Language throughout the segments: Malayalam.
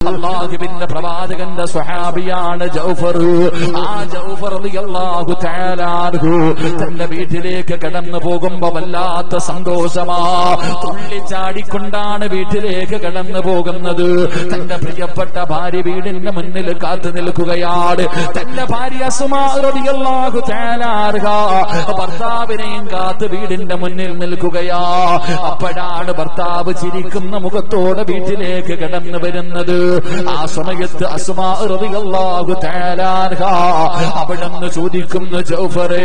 അള്ളാഹുവിന്റെ പ്രവാചകന്റെ സ്വഹാബിയാണ് ജൗഫർ ആ ജൗഫർ റളിയല്ലാഹു തആല അൻഹു തന്റെ വീട്ടിലേക്ക് കടന്നു പോകുമ്പോ വല്ലാത്ത സന്തോഷമാ തുള്ളിച്ചാടിക്കൊണ്ടാണ് വീട്ടിലേക്ക് കടന്നു പോകുന്നത് തന്റെ പ്രിയപ്പെട്ട ഭാര്യ വീടിന്റെ മുന്നിൽ കാത്തു നിൽക്കുകയാണ് തന്റെ ഭാര്യ അസ്മാ റളിയല്ലാഹു തആല അൻഹ ഭർത്താവിനെയും കാത്ത് വീടിന്റെ മുന്നിൽ നിൽക്കുകയാ അപ്പോഴാണ് ഭർത്താവ് ചിരിക്കുന്ന മുഖത്തോടെ വീട്ടിലേക്ക് കടന്നു വരുന്നത് ആ സമയത്ത് അസ്മാ റളിയല്ലാഹു തആല അൻഹ അവിടുന്ന് ചോദിക്കുന്നു ജൗഫറേ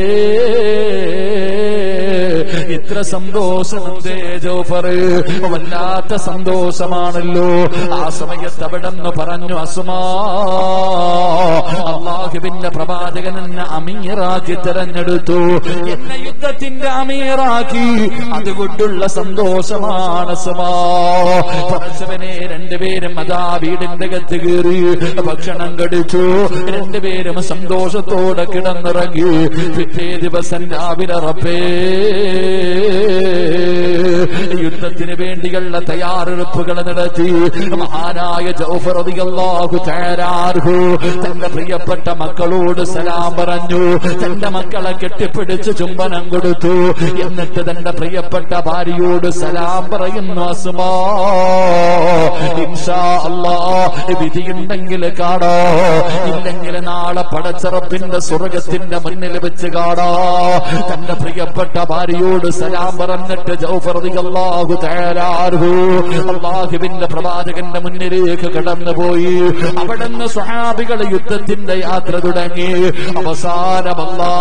ഇത്ര സന്തോഷം എന്തേ ജോഫറ് വല്ലാത്ത സന്തോഷമാണല്ലോ ആ സമയത്ത് അവിടെന്ന് പറഞ്ഞു അസുമാ അള്ളാഹുവിന്റെ പ്രവാചകൻ എന്നെ അമീറാക്കി തെരഞ്ഞെടുത്തു എന്നെ യുദ്ധത്തിന്റെ അമീറാക്കി അതുകൊണ്ടുള്ള സന്തോഷമാണ് അസുമാ പറച്ചവനെ രണ്ടുപേരും അതാ വീടിന്റെ അകത്ത് കയറി ഭക്ഷണം കടിച്ചു രണ്ടുപേരും സന്തോഷത്തോടെ കിടന്നിറങ്ങി പിറ്റേ ദിവസം രാവിലെ റബ്ബേ യുദ്ധത്തിന് വേണ്ടിയുള്ള തയ്യാറെടുപ്പുകൾ നടത്തി മഹാനായ ജൗഫർ റളിയല്ലാഹു തആല അൻഹു തന്റെ പ്രിയപ്പെട്ട മക്കളോട് സലാം പറഞ്ഞു തന്റെ മക്കളെ കെട്ടിപ്പിടിച്ച് ചുംബനം കൊടുത്തു എന്നിട്ട് തന്റെ പ്രിയപ്പെട്ട ഭാര്യയോട് സലാം പറയുന്നു അസ്മാ ഇൻഷാ അല്ലാഹ് വിധിയുണ്ടെങ്കിൽ കാണോ ഇല്ലെങ്കിൽ നാളെ പടച്ചറപ്പിന്റെ സ്വർഗത്തിന്റെ മുന്നിൽ വെച്ച് കാണോ തന്റെ പ്രിയപ്പെട്ട ഭാര്യയോട് സലാം പറഞ്ഞിട്ട് ജൗഫർ റളിയല്ലാഹു തആല അൻഹു അല്ലാഹുവിന്റെ പ്രവാചകന്റെ മുന്നിലേക്ക് കടന്നുപോയി അവിടുന്ന് സ്വഹാബികളെ യുദ്ധത്തിന്റെ യാത്ര തുടങ്ങി അവസാനമല്ലാ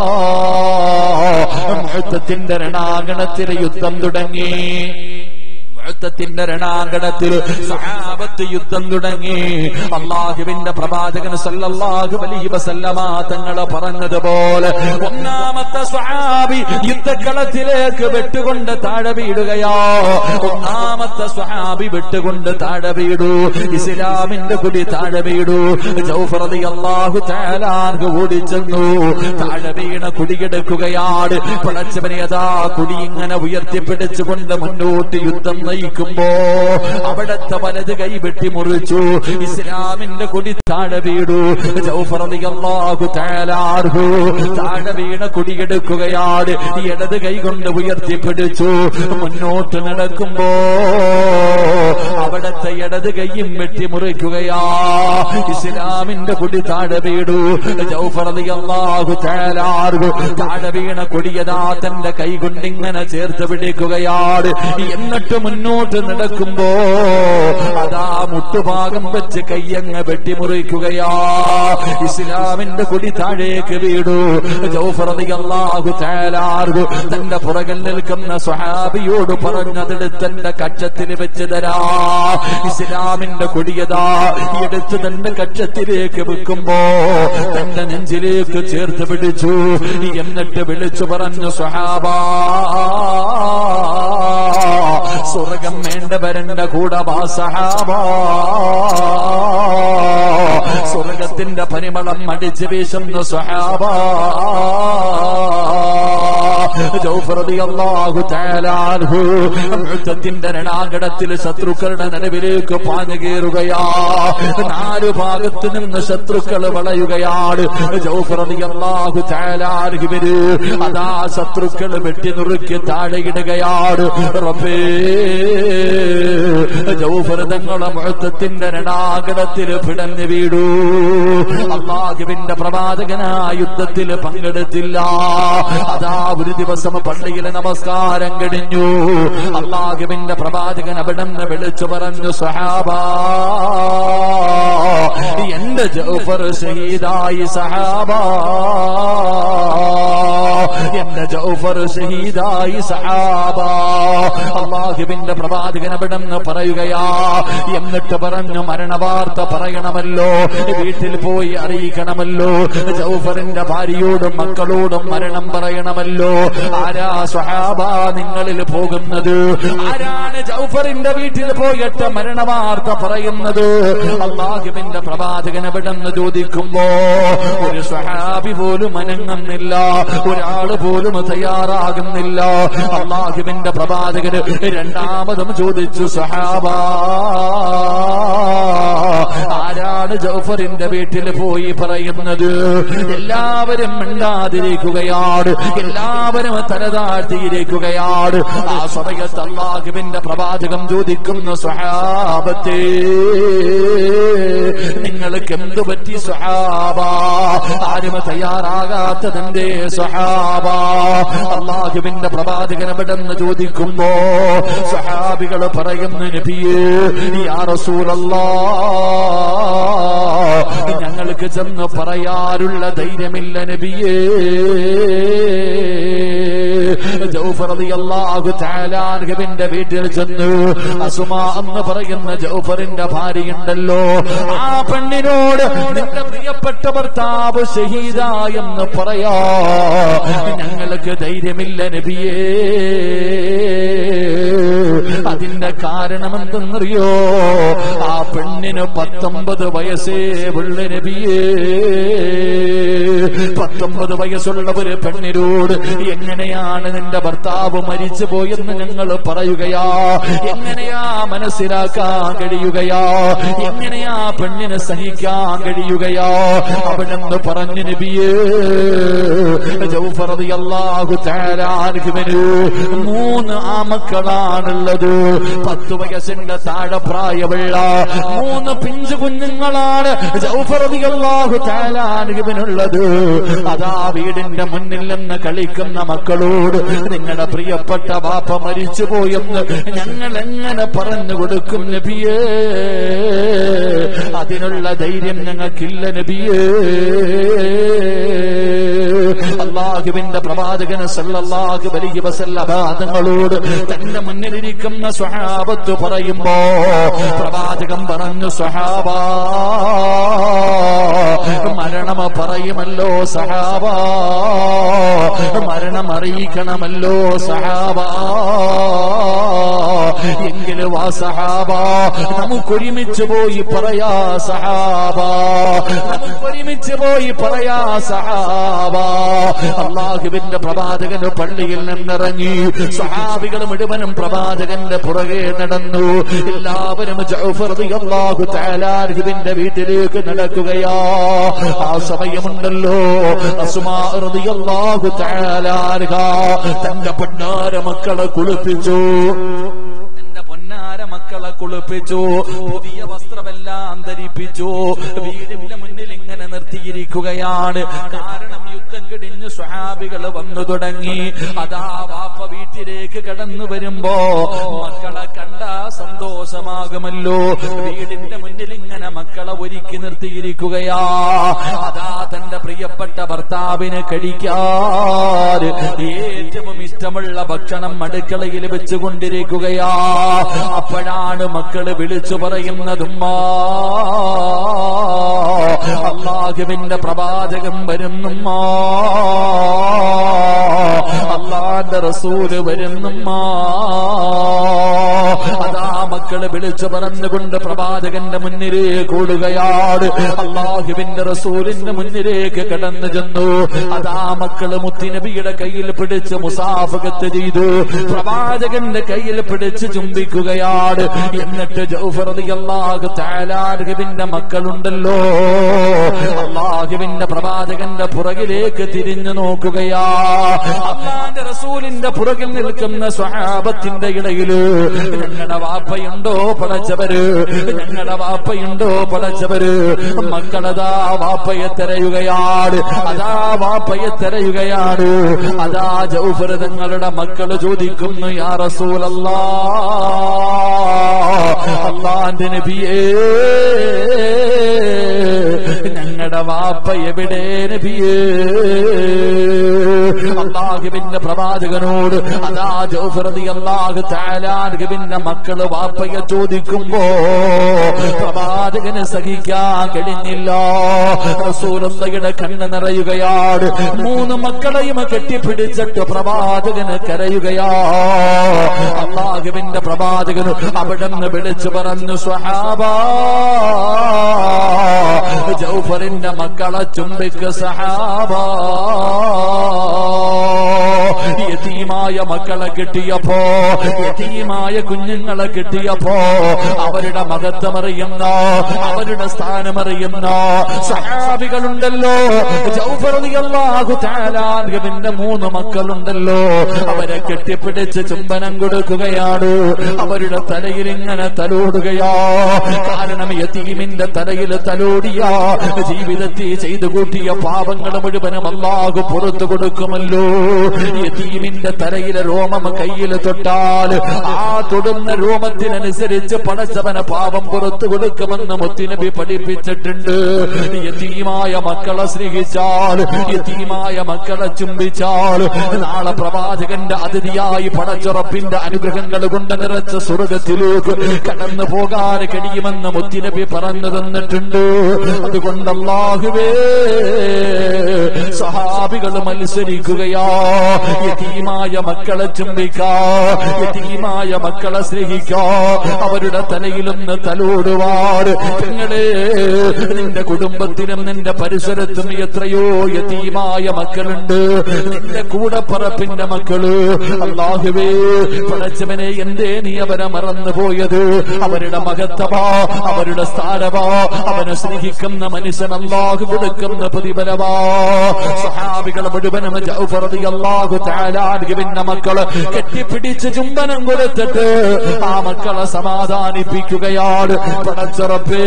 മുഹത്തത്തിന്റെ രണാങ്കണത്തിലെ യുദ്ധം തുടങ്ങി യുദ്ധത്തിന്റെ രണാങ്കണത്തിൽ സഹാബത്ത് യുദ്ധം തുടങ്ങി അള്ളാഹുവിന്റെ പ്രവാചകൻ സല്ലല്ലാഹു അലൈഹി വസല്ലമ തങ്ങൾ പറഞ്ഞതുപോലെ ഒന്നാമത്തെ സ്വഹാബി യുദ്ധക്കളത്തിലേക്ക് വെട്ടുകൊണ്ട് താഴെ വീടുകയാ ഒന്നാമത്തെ സ്വഹാബി വെട്ടുകൊണ്ട് താഴെ വീടു ഇസ്ലാമിന്റെ കുടി താഴെ വീടു ജൗഫർ റളിയല്ലാഹു തആല അൻഹു ഓടിച്ചെന്നു താഴെ വീണ കുടിയെടുക്കുകയാണ് പടച്ചവനെ അതാ കുടി ഇങ്ങനെ ഉയർത്തിപ്പിടിച്ചുകൊണ്ട് മുന്നോട്ട് യുദ്ധം നയിക്കുമ്പോ അവിടത്തെ വലത് കൈ വെട്ടി മുറിച്ചു ഇസ്ലാമിന്റെ കൊടി താഴെ വീടു ജൗഫർ റളിയല്ലാഹു തആല അൻഹു താഴെ വീണ കുടിയെടുക്കുകയാണ് ഇടത് കൈ കൊണ്ട് ഉയർത്തിപ്പിടിച്ചു മുന്നോട്ട് നടക്കുമ്പോ അവിടത്തെ ഇടത് കൈയും വെട്ടി മുറിക്കുകയാ ഇസ്ലാമിന്റെ കൊടി താഴെ വീടു ജൗഫർ റളിയല്ലാഹു തആല അൻഹു താഴെ വീണ കൊടിയതാ തന്റെ കൈ കൊണ്ട് ഇങ്ങനെ ചേർത്ത് പിടിക്കുകയാണ് എന്നിട്ട് മുന്നോട്ട് നടക്കുമ്പോ അതാ മുട്ടുഭാഗം വെച്ച് കയ്യങ്ങ് വെട്ടിമുറിക്കുകയാ ഇസ്ലാമിന്റെ കൊടി താഴേക്ക് വീടു ജൗഫർ റളിയല്ലാഹു തആല അൻഹു തന്റെ പുറകിൽ നിൽക്കുന്ന സ്വഹാബിയോട് പറഞ്ഞതെടുത്ത് തന്റെ കക്ഷത്തിന് വെച്ച് തരാ ഇസ്ലാമിന്റെ കൊടിയതാ എടുത്ത് തന്റെ കക്ഷത്തിലേക്ക് വെക്കുമ്പോ തന്റെ നെഞ്ചിലേക്ക് ചേർത്ത് പിടിച്ചു എന്നിട്ട് വിളിച്ചു പറഞ്ഞു സ്വഹാബാ സ്വർഗം വേണ്ടവരണ്ട കൂടെ വാ സഹാബാ സ്വർഗത്തിന്റെ പരിമളം അടിച്ചു വീശുന്ന സ്വഹാബാ ജൗഫർ റളിയല്ലാഹു തആല അൻഹു യുദ്ധത്തിന്റെ രണാങ്കണത്തിൽ ശത്രുക്കളുടെ നടുവിലേക്ക് പാഞ്ഞു കയറുകയാ നാലു ഭാഗത്തു നിന്ന് ശത്രുക്കൾ വളയുകയാണ് ജൗഫർ റളിയല്ലാഹു തആല അൻഹുവിന് അതാ ശത്രുക്കൾ വെട്ടി നുറുക്കി താഴെ ഇടുകയാണ് റബ്ബേ ജൗഫർ തങ്ങളെ മുഹത്തത്തിന്റെ രണാങ്കണത്തിൽ പിടഞ്ഞു വീടൂ അള്ളാഹുവിന്റെ പ്രവാചകനാ യുദ്ധത്തിൽ പങ്കെടുത്തില്ല അതാ ഒരു ദിവസം പള്ളിയിലെ നമസ്കാരം കഴിഞ്ഞു അള്ളാഹുവിന്റെ പ്രവാചകൻ അവിടെ നിന്ന് വിളിച്ചു പറഞ്ഞു സഹാബാ എന്റെ ജൗഫർ ഷഹീദായി സഹാബാ എന്റെ ജൗഫർ ഷഹീദായി സഹാബാ അള്ളാഹുവിന്റെ പ്രവാചകൻ അവിടെ നിന്ന് പറയുകയാ എന്നിട്ട് പറഞ്ഞു മരണവാർത്ത പറയണമല്ലോ വീട്ടിൽ പോയി അറിയിക്കണമല്ലോ ജൗഫറിന്റെ ഭാര്യയോടും മക്കളോടും മരണം പറയണമല്ലോ ആരാ സ്വഹാബ നിങ്ങളിൽ പോകുന്നത് ആരാണ് ജൗഫറിന്റെ വീട്ടിൽ പോയിട്ട് മരണവാർത്ത പറയുന്നത് അള്ളാഹുവിന്റെ പ്രവാചകൻ എവിടെ നിന്ന് ചോദിക്കുമ്പോ ഒരു സ്വഹാബി പോലും അനങ്ങുന്നില്ല ഒരാള് പോലും തയ്യാറാകുന്നില്ല അള്ളാഹുവിന്റെ പ്രവാചകന് രണ്ടാമതും ചോദിച്ചു സഹാബാ കാര്യമാണ് ജൗഫറിന്റെ വീട്ടിൽ പോയി പറയുന്നത് എല്ലാവരും മിണ്ടാതിരിക്കുകയാണ് എല്ലാവരും തലതാഴ്ത്തിയിരിക്കുകയാണ് ആ സമയത്ത് അള്ളാഹുവിന്റെ പ്രവാചകം ചോദിക്കുന്നു സ്വഹാബത്തെ നിങ്ങൾക്ക് എന്തു പറ്റി സ്വഹാബ ആരും തയ്യാറാകാത്തതിന്റെ സ്വഹാബ അള്ളാഹുവിന്റെ പ്രവാചകൻ എവിടെന്ന് ചോദിക്കുമ്പോ സ്വഹാബികൾ പറയുന്നു നബിയേ യാ റസൂലല്ലാ ഞങ്ങൾക്ക് ചെന്ന് പറയാനുള്ള ധൈര്യമില്ല നബിയേ ജൗഫർ റളിയല്ലാഹു തആല അൻഹുവിന്റെ വീട്ടിൽ ചെന്നു അസുമ എന്ന് പറയുന്ന ജൗഫറിന്റെ ഭാര്യയുണ്ടല്ലോ ആ പെണ്ണിനോട് നിന്റെ പ്രിയപ്പെട്ട ഭർത്താവ് ഷഹീദ എന്ന് പറയാ ഞങ്ങൾക്ക് ധൈര്യമില്ല നബിയേ അതിന്റെ കാരണം എന്തെന്നറിയോ ആ പെണ്ണിന് പത്തൊമ്പത് വയസ്സേ ഉള്ള നബിയേ പത്തൊമ്പത് വയസ്സുള്ള ഒരു പെണ്ണിനോട് എങ്ങനെയാണ് നിന്റെ ഭർത്താവ് മരിച്ചു പോയെന്ന് ഞങ്ങൾ പറയുകയാ എങ്ങനെയാ മനസ്സിലാക്കാൻ കഴിയുകയാ എങ്ങനെയാ പെണ്ണിനെ സഹിക്കാൻ കഴിയുകയാ അവിടെന്ന് പറഞ്ഞു നബിയേ ജൗഫർ റളിയല്ലാഹു തആല അൻഹുവിന് മൂന്ന് ആമക്കളാണുള്ളത് പത്ത് വയസ്സിന്റെ താഴെ പ്രായമുള്ള മൂന്ന് പിഞ്ചു കുഞ്ഞുങ്ങളാണ് ജൗഫർ റളിയല്ലാഹു തആല അൻഹുവിനുള്ളത് അതാ വീടിന്റെ മുന്നിൽ നിന്ന് കളിക്കുന്ന മക്കളോട് നിങ്ങളുടെ പ്രിയപ്പെട്ട ബാപ്പ മരിച്ചുപോയെന്ന് ഞങ്ങൾ എങ്ങനെ പറഞ്ഞു കൊടുക്കും നബിയേ അതിനുള്ള ധൈര്യം ഞങ്ങൾക്കില്ല നബിയേ അള്ളാഹുവിന്റെ പ്രവാചകന് സല്ലല്ലാഹു അലൈഹി വസല്ലമ തങ്ങളോട് തന്റെ മുന്നിലിരിക്കുന്ന സ്വഹാബത്ത് പറയുമ്പോ പ്രവാചകൻ പറഞ്ഞു സ്വഹാബ മരണം പറയുമല്ലോ സഹാബ മരണം അറിയിക്കണമല്ലോ സഹാബ എങ്കിലും ആ സഹാബ നമുക്കൊരുമിച്ച് പോയി പറയാ സഹാബ നമുക്കൊരുമിച്ച് പോയി പറയാ സഹാബ അള്ളാഹുവിന്റെ പ്രവാചകന് പള്ളിയിൽ നിന്നിറങ്ങി സഹാബികൾ മുഴുവനും പ്രവാചകന്റെ പുറകെ നടന്നു എല്ലാവരും ജൗഫർ റളിയല്ലാഹു തആല അൻഹുവിന്റെ വീട്ടിലേക്ക് നടക്കുകയാ ആ സമയമുണ്ടല്ലോ അസ്മാ റളിയല്ലാഹു തആല അൻഹ തന്റെ പൊന്നാര മക്കളെ കുളിപ്പിച്ചു തന്റെ പൊന്നാര മക്കളെ കുളിപ്പിച്ചു പുതിയ വസ്ത്രമെല്ലാം ധരിപ്പിച്ചു വീടിന്റെ മുന്നിൽ ഇങ്ങനെ നിർത്തിയിരിക്കുകയാണ് കാരണം യുദ്ധം കിടിഞ്ഞ് സ്വഹാബികൾ വന്നു തുടങ്ങി അതാ വാപ്പ വീട്ടിലേക്ക് കടന്നു വരുമ്പോ മക്കളെ കണ്ട സന്തോഷമാകുമല്ലോ വീടിന്റെ മുന്നിൽ ഇങ്ങനെ മക്കളെ ഒരുക്കി നിർത്തിയിരിക്കുകയാ അതാ തന്റെ പ്രിയപ്പെട്ട ഭർത്താവിന് കഴിക്കാറ് ഏറ്റവും ഇഷ്ടമുള്ള ഭക്ഷണം അടുക്കളയിൽ വെച്ചുകൊണ്ടിരിക്കുകയാ അപ്പോഴാണ് മക്കള് വിളിച്ചു പറയുന്നതുമ്മാ അള്ളാഹുവിന്റെ പ്രവാചകം വരുന്നുമ്മാ അള്ളാന്റെ റസൂല് വരുന്നുമ്മാ അതാ മക്കള് വിളിച്ചു പറഞ്ഞുകൊണ്ട് പ്രവാചകന്റെ മുന്നിലേക്ക് കൂടുകയാണ് അള്ളാഹുവിന്റെ റസൂലിന്റെ മുന്നിലേക്ക് കടന്നു ചെന്നു അതാ മക്കള് മുത്തിനബിയുടെ കയ്യിൽ പിടിച്ച് മുസാഫകത്ത് ചെയ്തു പ്രവാചകന്റെ കയ്യിൽ പിടിച്ച് ചുംബിക്കുകയാണ് എന്നിട്ട് ജൗഫർ അള്ളാഹു താലാർഹുവിന്റെ മക്കളുണ്ടല്ലോ അള്ളാഹുവിന്റെ പ്രവാചകന്റെ പുറകിലേക്ക് തിരിഞ്ഞു നോക്കുകയാ അള്ളാന്റെ റസൂലിന്റെ പുറകിൽ നിൽക്കുന്ന സ്വഹാബത്തിന്റെ ഇടയില് ഞങ്ങളുടെ വാപ്പയുണ്ടോ പടച്ചവര് ഞങ്ങളുടെ വാപ്പയുണ്ടോ പടച്ചവര് മക്കളതാ വാപ്പയെ തെരയുകയാണ് അതാ വാപ്പയെ തെരയുകയാണ് അതാ ജൗഫർ തങ്ങളുടെ മക്കള് ചോദിക്കുന്നു യാ റസൂലല്ലാ അള്ളാന്റെ നബിയേ ഞങ്ങളുടെ വാപ്പ എവിടെ നബിയേ അള്ളാഹുവിന്റെ പ്രവാചകനോട് അതാ ജോഫറതി അള്ളാഹു താലാൻഹുവിന്റെ മക്കള് വാപ്പയെ ചോദിക്കുമ്പോ പ്രവാചകന് സഹിക്കാൻ കഴിഞ്ഞില്ല റസൂലയുടെ കണ്ണ് നിറയുകയാണ് മൂന്ന് മക്കളെയും കെട്ടിപ്പിടിച്ചിട്ട് പ്രവാചകന് കരയുകയാ അള്ളാഹുവിന്റെ പ്രവാചകന് അവിടെ നിന്ന് വിളിച്ചു പറഞ്ഞു സ്വഹാബ ജൗഫറിന്റെ മക്കളെ ചുംബിക്ക് സഹാബ യതീമായ യതീമായ മക്കളെ കിട്ടിയപ്പോ യതീമായ കുഞ്ഞുങ്ങളെ കിട്ടിയപ്പോ അവരുടെ മഹത്വമറിയുന്ന അവരുടെ സ്ഥാനമറിയുന്ന സഹാബികളുണ്ടല്ലോ ജൗഫറിയാഹു താലാൻഗവിന്റെ മൂന്ന് മക്കളുണ്ടല്ലോ അവരെ കെട്ടിപ്പിടിച്ച് ചുംബനം കൊടുക്കുകയാണ് അവരുടെ തലയിൽ ഇങ്ങനെ തലോടുകയാ കാരണം യതീമിന്റെ തലയിൽ തലോടിയ ജീവിതത്തിൽ ചെയ്തു കൂട്ടിയ പാപങ്ങൾ മുഴുവനും അള്ളാഹു പുറത്തു കൊടുക്കുമല്ലോ യതീമിന്റെ തലയിലെ രോമം കയ്യിൽ തൊട്ടാൽ ആ തൊടുന്ന രോമത്തിനനുസരിച്ച് പടച്ചവന പാപം പുറത്തു കൊടുക്കുമെന്ന് മുത്തിനബി പഠിപ്പിച്ചിട്ടുണ്ട് യതീമായ മക്കളെ സ്നേഹിച്ചാൽ യതീമായ മക്കളെ ചുംബിച്ചാൽ നാളെ പ്രവാചകന്റെ അതിഥിയായി പടച്ചുറപ്പിന്റെ അനുഗ്രഹങ്ങൾ കൊണ്ട് നിറച്ച സ്വർഗത്തിലേക്ക് കടന്നു പോകാൻ കഴിയുമെന്ന് മുത്തിനബി പറഞ്ഞു തന്നിട്ടുണ്ട് അതുകൊണ്ട് അള്ളാഹുവേ സഹാബികൾ മത്സരിക്കുകയാ യതീമായ മക്കളെ ചുംബിക്കാ യതീമായ മക്കളെ സ്നേഹിക്കാ അവരുടെ തലയിലൊന്ന് തലോടുവാട് നിങ്ങളെ നിന്റെ കുടുംബത്തിനും നിന്റെ പരിസരത്തും എത്രയോ യതീമായ മക്കളുണ്ട് നിന്റെ കൂടപ്പറപ്പിന്റെ മക്കള് അള്ളാഹുവേ പടച്ചവനെ എന്തേ നീ അവരെ മറന്നുപോയത് അവരുടെ മഹത്വമാ അവരുടെ സ്ഥാനമാ അവനെ സ്നേഹിക്കുന്ന മനുഷ്യൻ അള്ളാഹു കൊടുക്കുന്ന പ്രതിഫലമാ സഹാബികൾ മുഴുവനും ജൗഫർ റളിയല്ലാഹു തആല അൻഹുവിന്റെ മക്കള് കെട്ടിപ്പിടിച്ച് ചുംബനം കൊടുത്തിട്ട് ആ മക്കളെ സമാധാനിപ്പിക്കുകയാണ് പടച്ചുറപ്പേ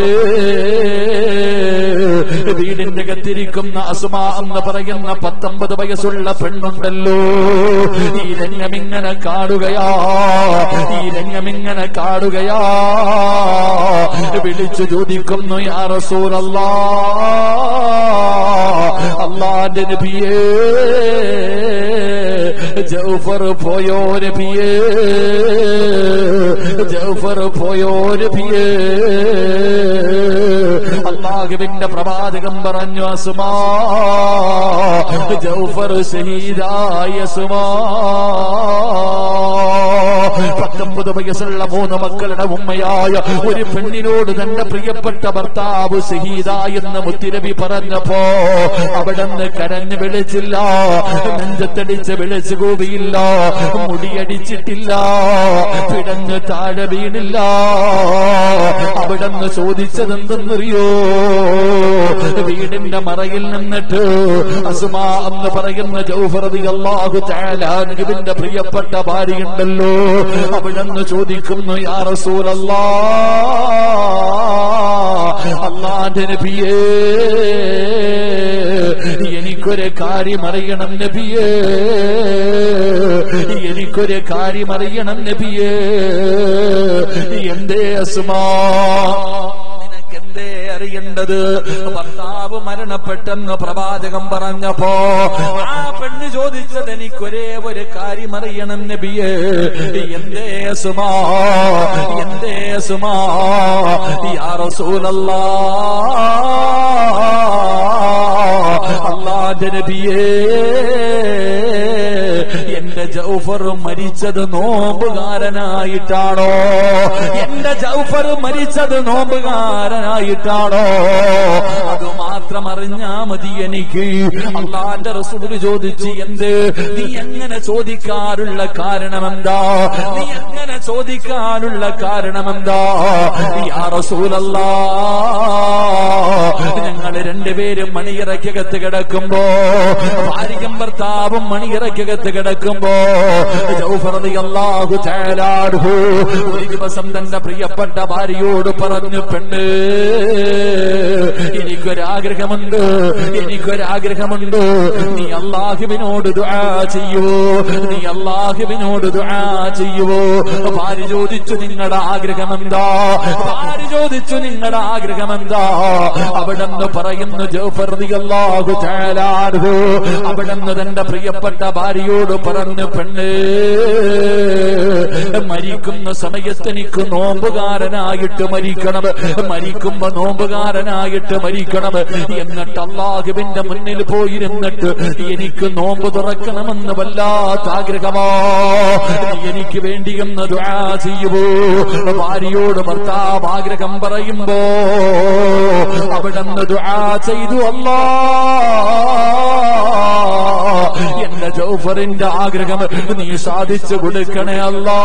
വീടിന്റെ കത്തിരിക്കുന്ന അസുമ എന്ന് പറയുന്ന പത്തൊമ്പത് വയസ്സുള്ള പെണ്ണുണ്ടല്ലോ ഈ രംഗമിങ്ങനെ കാണുകയാ ഈ രംഗമിങ്ങനെ കാണുകയാ വിളിച്ചു ചോദിക്കുന്നു യാ റസൂലല്ലാ അള്ളാന്റെ നബിയേ ജൗഫർ പോയോ നബിയേ ജൗഫർ പോയോ നബിയേ അള്ളാഹുവിന്റെ പ്രവാചകം പറഞ്ഞു അസുമാ ജൗഫർ ഷഹീദായ സുമാ പത്തൊമ്പത് വയസ്സുള്ള മൂന്ന് മക്കളുടെ ഉമ്മയായ ഒരു പെണ്ണിനോട് തന്റെ പ്രിയപ്പെട്ട ഭർത്താവ് ഷഹീദ എന്ന് മുത്തിരവി പറഞ്ഞപ്പോ അവിടുന്ന് കരഞ്ഞു വിളിച്ചില്ല നെഞ്ചത്തടിച്ച് വിളിച്ചു കൂവിയില്ല മുടിയടിച്ചിട്ടില്ല പിടഞ്ഞ് താഴെ വീണില്ല അവിടുന്ന് ചോദിച്ചതെന്തെന്നറിയോ വീടിന്റെ മറയിൽ നിന്നിട്ട് അസുമ എന്ന് പറയുന്ന ജൗഫറതി അള്ളാഹു താലാനുവിന്റെ പ്രിയപ്പെട്ട ഭാര്യയുണ്ടല്ലോ അവിടെന്ന് ചോദിക്കുന്നു യാ റസൂലല്ലാ അള്ളാന്റെ നബിയേ എനിക്കൊരു കാര്യം അറിയണം നബിയേ എനിക്കൊരു കാര്യം അറിയണം നബിയേ എന്തേ അസുമാ നിനക്കെന്തേ അറിയേണ്ടത് ഭർത്താവ് മരണപ്പെട്ടെന്ന് പ്രവാചകം പറഞ്ഞപ്പോ ആ പെണ്ണ് ചോദിച്ചത് എനിക്കൊരേ ഒരു കാര്യം അറിയണം നബിയേ എന്തേ സുമാ എന്തേ സുമാ യാ റസൂലല്ലാ അല്ലാഹുവിന്റെ നബിയേ എന്റെ ജൗഫർ മരിച്ചത് നോമ്പുകാരനായിട്ടാണോ എന്റെ ജൗഫർ മരിച്ചത് നോമ്പുകാരനായിട്ടാണോ അത് മാത്രം അറിഞ്ഞാ മതി എനിക്ക് അള്ളാന്റെ റസൂല് ചോദിച്ച് എന്ത് നീ എങ്ങനെ ചോദിക്കാറുള്ള കാരണമെന്താ നീ എങ്ങനെ ചോദിക്കാനുള്ള കാരണമെന്താ യാ റസൂലല്ലാ ഞങ്ങൾ രണ്ടുപേരും മണിയറയ്ക്കകത്ത് കിടക്കുമ്പോ ഭാര്യയും ഭർത്താവും മണിയറയ്ക്കകത്ത് കിടക്കുമ്പോ ജൗഫർ റളിയല്ലാഹു തആല അൻഹു ഒരു ദിവസം തന്റെ പ്രിയപ്പെട്ട ഭാര്യയോട് പറഞ്ഞു പെണ്ണ് എനിക്കൊരാഗ്രഹമുണ്ട് എനിക്കൊരാഗ്രഹമുണ്ട് നീ അള്ളാഹുവിനോട് ദുആ ചെയ്യുവോ നീ അള്ളാഹുവിനോട് ദുആ ചെയ്യുവോ ഭാര്യ ചോദിച്ചു നിങ്ങളുടെ ആഗ്രഹമെന്താ ഭാര്യ ചോദിച്ചു നിങ്ങളുടെ ആഗ്രഹമെന്താ അവിടെന്ന് പറയുന്നു ജൗഫർ റളിയല്ലാഹു തആല അൻഹു അവിടെന്ന് തന്റെ പ്രിയപ്പെട്ട ഭാര്യയോട് പറഞ്ഞു പെണ്ണ് മരിക്കുന്ന സമയത്ത് എനിക്ക് നോമ്പുകാരനായിട്ട് മരിക്കണം മരിക്കുമ്പോ നോമ്പുകാരനായിട്ട് മരിക്കണം എന്നിട്ട് അള്ളാഹുവിന്റെ മുന്നിൽ പോയിരുന്നിട്ട് എനിക്ക് നോമ്പ് തുറക്കണമെന്ന് വല്ലാത്ത ആഗ്രഹമോ എനിക്ക് വേണ്ടി എന്ന് ദുആ ചെയ്യുവോ ഭാര്യയോട് ഭർത്താവ് ആഗ്രഹം പറയുമ്പോ അവിടെന്ന് ദുആ ചെയ്തു അല്ലാ എന്റെ ജൗഫറിന്റെ ആഗ്രഹം നീ സാധിച്ചു കൊടുക്കണേ അല്ലാ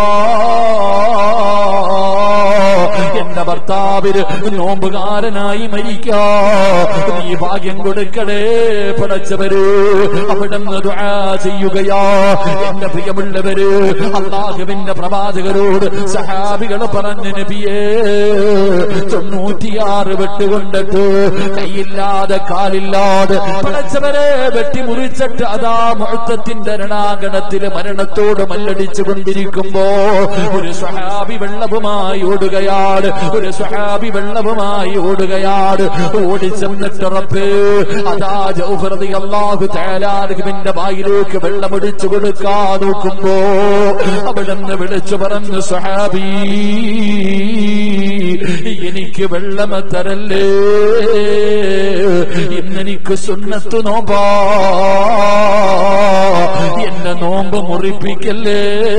എന്റെ ഭർത്താവിന് നോമ്പുകാരനായി മരിക്കാ നീ ഭാഗ്യം കൊടുക്കണേ പടച്ചവര് അവിടെ നിന്ന് ദുആ ചെയ്യുകയാ എന്റെ പ്രിയമുള്ളവര് അള്ളാഹുവിന്റെ പ്രവാചകരോട് സഹാബികൾ പറഞ്ഞ നബിയേ തൊണ്ണൂറ്റിയാറ് വെട്ടുകൊണ്ടിട്ട് കൈയില്ലാതെ കാലില്ലാതെ പടച്ചവരെ വെട്ടി മുറിച്ചിട്ട് അതാ മുഴുത്തത്തിന്റെ രണാങ്കണത്തില് മരണത്തോട് മല്ലടിച്ചു കൊണ്ടിരിക്കുമ്പോ ഒരു സ്വഹാബി വെള്ളവുമായി ഓടുകയാണ് ഒരു സ്വഹാബി വെള്ളവുമായി ഓടുകയാണ് ഓടിച്ചെന്നിട്ട് റബ്ബേ അതാ ജൗഹറതി അള്ളാഹു തേലാർഗുവിന്റെ വായിലേക്ക് വെള്ളമൊടിച്ചു കൊടുക്കാൻ നോക്കുമ്പോ അവിടുന്ന് വിളിച്ചു പറഞ്ഞു സ്വഹാബി എനിക്ക് വെള്ളം തരല്ലേ ഇന്നെനിക്ക് സുന്നത്ത് നോമ്പാ എന്റെ നോമ്പ് മുറിപ്പിക്കല്ലേ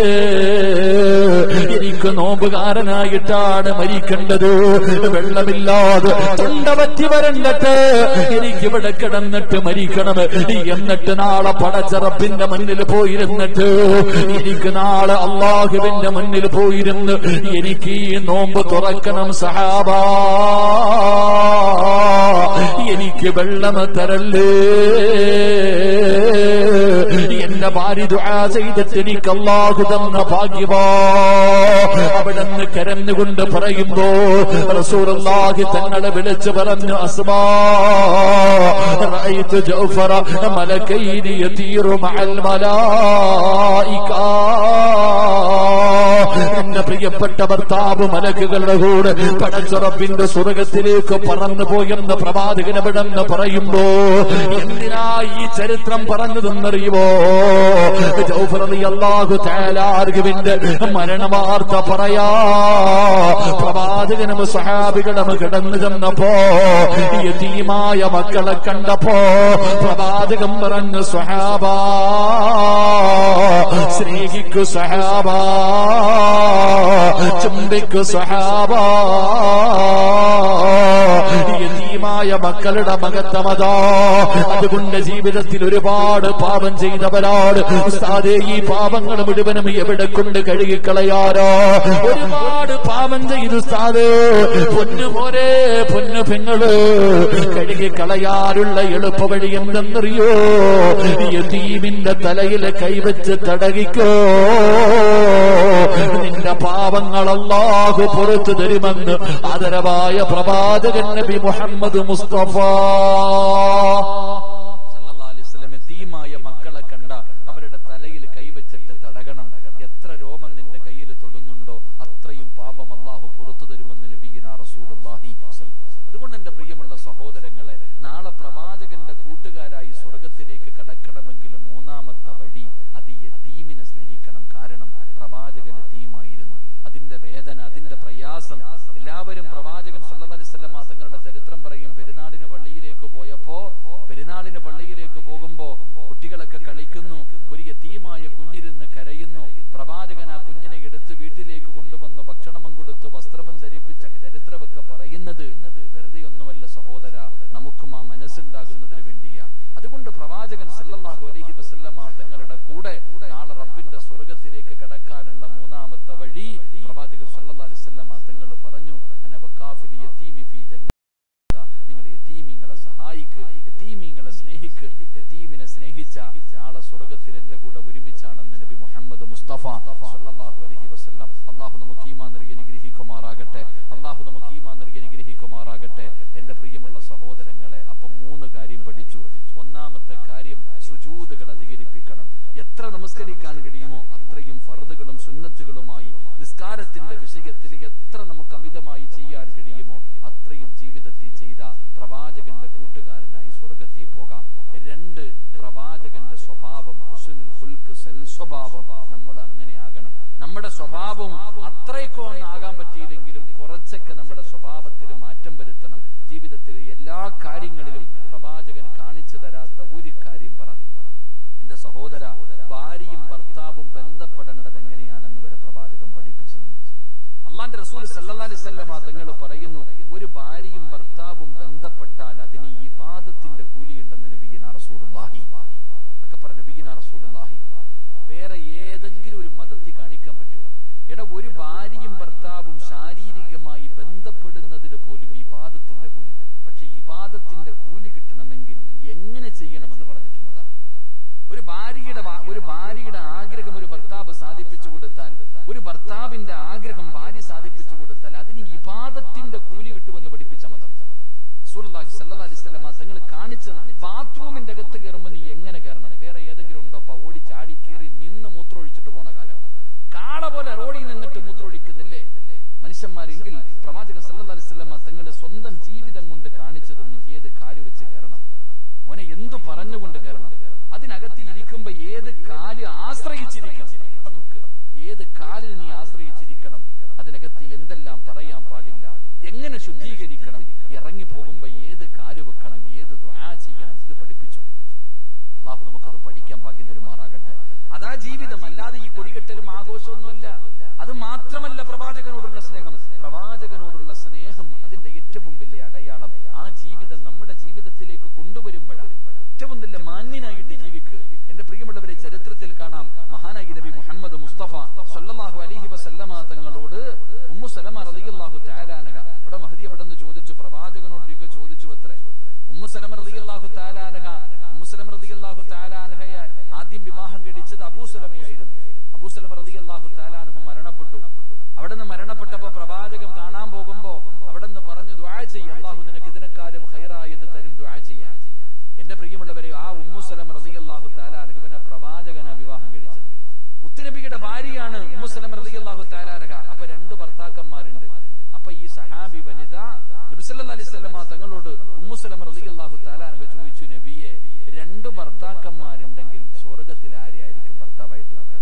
എനിക്ക് നോമ്പുകാരനായിട്ടാണ് മരിക്കേണ്ടത് വെള്ളമില്ലാതെ തൊണ്ട പറ്റി വരണ്ടട്ട് എനിക്ക് ഇവിടെ കിടന്നിട്ട് മരിക്കണം എന്നിട്ട് നാളെ പടച്ചറപ്പിന്റെ മുന്നിൽ പോയിരുന്നിട്ട് എനിക്ക് നാളെ അള്ളാഹുവിന്റെ മുന്നിൽ പോയിരുന്ന് എനിക്ക് ഈ നോമ്പ് തുറക്കണം സഹാബ എനിക്ക് വെള്ളം തരല്ലേ എന്റെ ഭാര്യ ദുആ ചെയ്തിട്ട് എനിക്ക് അള്ളാഹു തന്ന ഭാഗ്യവാ അവിടെ നിന്ന് കരഞ്ഞുകൊണ്ട് പറയുമ്പോ റസൂലുള്ളാഹി തങ്ങളെ വിളിച്ചു പറഞ്ഞു അസ്മാ റഅയ്തു ജൗഫറ മലക്കൈനി യതീറു മഅൽ മലായിക എന്റെ പ്രിയപ്പെട്ട ഭർത്താവ് മലക്കുകളുടെ കൂടെ പടച്ചുറപ്പിന്റെ സ്വർഗത്തിലേക്ക് പറന്നു പോയെന്ന് പ്രവാചകൻ എവിടെന്ന് പറയുമ്പോ എന്തിനാ ഈ ചരിത്രം പറഞ്ഞതെന്നറിയുമോ അള്ളാഹു തേലാർഗുവിന്റെ മരണവാർത്ത പറയാ പ്രവാചകനും സഹാബികളും കിടന്നു ചെന്നപ്പോ യതീമായ മക്കളെ കണ്ടപ്പോ പ്രവാചകം പറഞ്ഞു സ്വഹാബ സ്നേഹിക്കു സഹാബ ചുംബിക്കു സഹാബ യതീമായ മക്കളുടെ മകത്തമതാ അതുകൊണ്ട് ജീവിതത്തിൽ ഒരുപാട് പാപം ചെയ്തവരാണ് ഉസ്താദേ ഈ പാപങ്ങൾ മുഴുവനും എവിടെ കൊണ്ട് കഴുകിക്കളയാരോ ഒരുപാട് പാപം ചെയ്തു ഉസ്താദേ പൊന്നു പോരെ പൊന്നു പെങ്ങള് കഴുകിക്കളയാറുള്ള എളുപ്പവഴി എന്തെന്നറിയോ യതീമിന്റെ തലയിൽ കൈവച്ച് തടകിക്കോ നിന്റെ പാപങ്ങൾ അല്ലാഹു പുറത്തു തരുമെന്ന് ആദരവായ പ്രവാചകൻ നബി മുഹമ്മദ് മുസ്തഫ സല്ലല്ലാഹു അലൈഹി വസല്ലം യതീമായ മക്കളെ കണ്ട അവരുടെ തലയിൽ കൈവച്ചിട്ട് തടകണം എത്ര രോമം നിന്റെ കയ്യിൽ തൊടുന്നുണ്ടോ അത്രയും പാപം അള്ളാഹു പുറത്തു തരുമെന്ന് നബീന റസൂലുള്ളാഹി അതുകൊണ്ട് എന്റെ പ്രിയമുള്ള സഹോദരങ്ങളെ നാളെ പ്രവാചകന്റെ കൂട്ടുകാരായി സ്വർഗത്തിലേക്ക് കടക്കണമെങ്കിൽ മൂന്നാമത്തെ വഴി അത് യതീമിനെ സ്നേഹിക്കണം കാരണം പ്രവാചകൻ യതീമായിരുന്നു അതിന്റെ വേദന അതിന്റെ പ്രയാസം എല്ലാവരും പ്രവാചകൻ സല്ലല്ലാഹു അലൈഹി വസല്ലം തങ്ങളുടെ ചരിത്രം പറയും പെരുന്നാളിന് പള്ളിയിലേക്ക് പോയപ്പോ പെരുന്നാളിന് പള്ളിയിലേക്ക് പോകുമ്പോ കുട്ടികളൊക്കെ കളിക്കുന്നു ഒരു യതീമായ കുഞ്ഞിരുന്ന് കരയുന്നു പ്രവാചകൻ ആ കുഞ്ഞിനെ എടുത്ത് വീട്ടിലേക്ക് കൊണ്ടുവന്ന് ഭക്ഷണം കൊടുത്ത് വസ്ത്രം ധരിപ്പിച്ച ചരിത്രമൊക്കെ പറയുന്നത് വെറുതെ ഒന്നുമല്ല സഹോദര നമുക്കും ആ മനസ്സുണ്ടാകുന്നതിന് വേണ്ടിയാ അതുകൊണ്ട് പ്രവാചകൻ സല്ലല്ലാഹു അലൈഹി വസല്ലമ തങ്ങളുടെ കൂടെ നാളെ റബ്ബിന്റെ സ്വർഗത്തിലേക്ക് കടക്കാനുള്ള മൂന്നാമത്തെ വഴി പ്രവാചകൻ സല്ലല്ലാഹു അലൈഹി വസല്ലമ തങ്ങൾ പറഞ്ഞു അന വക്കാഫിൽ യതീമി ഫീ ജന്ന നിങ്ങൾ യതീമീങ്ങളെ സഹായിക്ക് യതീമീങ്ങളെ സ്നേഹിക്ക് യതീമിനെ സ്നേഹിച്ച നാളെ സ്വർഗത്തിൽ എന്റെ കൂടെ ഒരുമിച്ചാണെന്ന് നബി മുഹമ്മദ് മുസ്തഫ സല്ലല്ലാഹു അലൈഹി വസല്ലം അള്ളാഹു നമുക്ക് ഈമാൻ നൽകി അനുഗ്രഹിക്കുമാറാകട്ടെ അള്ളാഹു നമുക്ക് ഈമാൻ നൽകി അനുഗ്രഹിക്കുമാറാകട്ടെ എന്റെ പ്രിയമുള്ള സഹോദരങ്ങളെ അപ്പം മൂന്ന് കാര്യം പഠിച്ചു ഒന്നാമത്തെ കാര്യം സുജൂതുകൾ അധികരിപ്പിക്കണം എത്ര നമസ്കരിക്കാൻ കഴിയുമോ അത്രയും ഫർദുകളും സുന്നത്തുകളുമായി നിസ്കാരത്തിന്റെ വിഷയത്തിൽ എത്ര നമുക്ക് അമിതമായി ചെയ്യാൻ കഴിയുമോ അത്രയും ജീവിതത്തിൽ ചെയ്ത പ്രവാചകന്റെ കൂട്ടുകാരനായി സ്വർഗത്തിൽ പോകാം രണ്ട് പ്രവാചകന്റെ സ്വഭാവം ഹുസ്നുൽ ഹുൽക്ക് സൽ സ്വഭാവം നമ്മൾ അങ്ങനെ ആകണം നമ്മുടെ സ്വഭാവം അത്രയൊക്കെ ഒന്നും ആകാൻ പറ്റിയില്ലെങ്കിലും കുറച്ചൊക്കെ നമ്മുടെ സ്വഭാവത്തിൽ മാറ്റം വരുത്തണം ജീവിതത്തിൽ എല്ലാ കാര്യങ്ങളിലും പ്രവാചകൻ കാണിച്ചു തരാത്ത ഒരു കാര്യം പറഞ്ഞു എന്റെ സഹോദര ഭാര്യയും ഭർത്താവും ബന്ധപ്പെടേണ്ടത് എങ്ങനെയാണെന്ന് വരെ പ്രവാചകൻ പഠിപ്പിച്ചു അള്ളാന്റെ റസൂൽ സല്ലല്ലാഹു അലൈഹി വസല്ലമ തങ്ങൾ പറയുന്നു ഒരു ഭാര്യയും ഭർത്താവും ബന്ധപ്പെട്ടാൽ അതിന് ഇബാദത്തിന്റെ കൂലിയുണ്ടെന്ന് നബിയിന റസൂലുള്ളാഹി ഒക്കെ പറഞ്ഞ നബിയിന റസൂലുള്ളാഹി കൂലി കിട്ടണമെങ്കിൽ എങ്ങനെ ചെയ്യണമെന്ന് പറഞ്ഞിട്ടുണ്ട് ഒരു ഭാര്യയുടെ വാ- ഒരു ഭാര്യയുടെ ആഗ്രഹം ഒരു ഭർത്താവ് സാധിപ്പിച്ചു കൊടുത്താൽ ഒരു ഭർത്താവിന്റെ ആഗ്രഹം ഭാര്യ സാധിപ്പിച്ചു കൊടുത്താൽ അതിന് ഇബാദത്തിന്റെ കൂലി കിട്ടുമെന്ന് പഠിപ്പിച്ച മതം റസൂലുള്ളാഹി സ്വല്ലല്ലാഹി അലൈഹി വസല്ലമ തങ്ങൾ കാണിച്ച ബാത്റൂമിന്റെ അകത്ത് കയറുമ്പോൾ നീ എങ്ങനെ കയറണം വേറെ ഏതെങ്കിലും ഉണ്ടോ പ ഓടി ചാടി കയറി നിന്ന് മൂത്രമൊഴിച്ചിട്ട് പോണ കാലം കാള പോലെ റോഡിൽ നിന്നിട്ട് മൂത്രമൊഴിക്കുന്നില്ലേ മനുഷ്യന്മാരെങ്കിൽ പ്രവാചകൻ സല്ലല്ലാഹി അലൈഹി വസല്ലമ തങ്ങളുടെ സ്വന്തം ജീവിതം കൊണ്ട് കാണിച്ചു തന്നു ഏത് കാല് വെച്ച് കയറണം മോനെ എന്തു പറഞ്ഞുകൊണ്ട് കയറണം അതിനകത്ത് ഇരിക്കുമ്പോ ഏത് കാല് ആശ്രയിച്ചിരിക്കണം അപ്പൊ നോക്ക് ഏത് കാലിന് നീ ആശ്രയിച്ചിരിക്കണം അതിനകത്ത് എന്തെല്ലാം പറയാൻ പാടില്ല എങ്ങനെ ശുദ്ധീകരിക്കണം ഇറങ്ങി പോകുമ്പോ ഏത് കാല് വെക്കണം ഏത് ദ്വാ ചെയ്യണം ഇത് പഠിപ്പിച്ചു അള്ളാഹു നമുക്കത് പഠിക്കാൻ ഭാഗ്യം തരുമാറാകട്ടെ അതാ ജീവിതം അല്ലാതെ ഈ കൊടികെട്ടലും ആഘോഷമൊന്നുമല്ല അത് മാത്രമല്ല പ്രവാചകനോടുള്ള സ്നേഹം പ്രവാചകനോടുള്ള സ്നേഹം അതിന്റെ ഏറ്റവും വലിയ അടയാളം ആ ജീവിതം നമ്മുടെ ജീവിതത്തിലേക്ക് കൊണ്ടുവരുമ്പോഴാണ് ഏറ്റവും നല്ല മാന്യനായിട്ട് ജീവിക്കുക എന്റെ പ്രിയമുള്ളവരെ ചരിത്രത്തിൽ കാണാം മഹാനായി നബി മുഹമ്മദ് മുസ്തഫ സല്ലല്ലാഹു അലൈഹി വസല്ലമ തങ്ങളോട് ഉമ്മു സലമ റളിയല്ലാഹു തആലാനഹ ഇവിടെ മഹദി എവിടെ നിന്ന് ചോദിച്ചു പ്രവാചകനോടൊക്കെ ചോദിച്ചു അത്രേ ഉമ്മു സലമ റളിയല്ലാഹു തആലാനഹ ഉമ്മു സലമ റളിയല്ലാഹു തആലാനഹയെ ആദ്യം വിവാഹം കഴിച്ചത് അബൂ സലമയായിരുന്നു അബൂ സലമ റളിയല്ലാഹു തആലാനഹു മരണപ്പെട്ടു അവിടെ നിന്ന് മരണപ്പെട്ടപ്പോ പ്രവാചകൻ കാണാൻ പോകുമ്പോ അവിടെ നിന്ന് പറഞ്ഞു ദുആ ചെയ്യ അള്ളാഹു നിനക്ക് ഇതിനെക്കാളും ഖൈറായത് തരും ദുആ ചെയ്യാൻ എന്റെ പ്രിയമുള്ളവരെ ആ ഉമ്മു സലമ റളിയല്ലാഹു തആലാനഹുവിനെ പ്രവാചകന വിവാഹം കഴിച്ചത് മുത്തുനബിയുടെ ഭാര്യയാണ് ഉമ്മു സലമ റളിയല്ലാഹു തആലാനഹ അപ്പൊ രണ്ട് ഭർത്താക്കന്മാരുണ്ട് അപ്പൊ ഈ സഹാബി വനിത നബി സല്ലല്ലാഹു അലൈഹി വസല്ലമ തങ്ങളോട് ഉമ്മു സലമ റളിയല്ലാഹു തആലാനഹ ചോദിച്ചു നബിയെ രണ്ട് ഭർത്താക്കന്മാരുണ്ടെങ്കിൽ സ്വർഗ്ഗത്തിൽ ആരെയായിരിക്കും ഭർത്താവായിട്ട് കിട്ടുക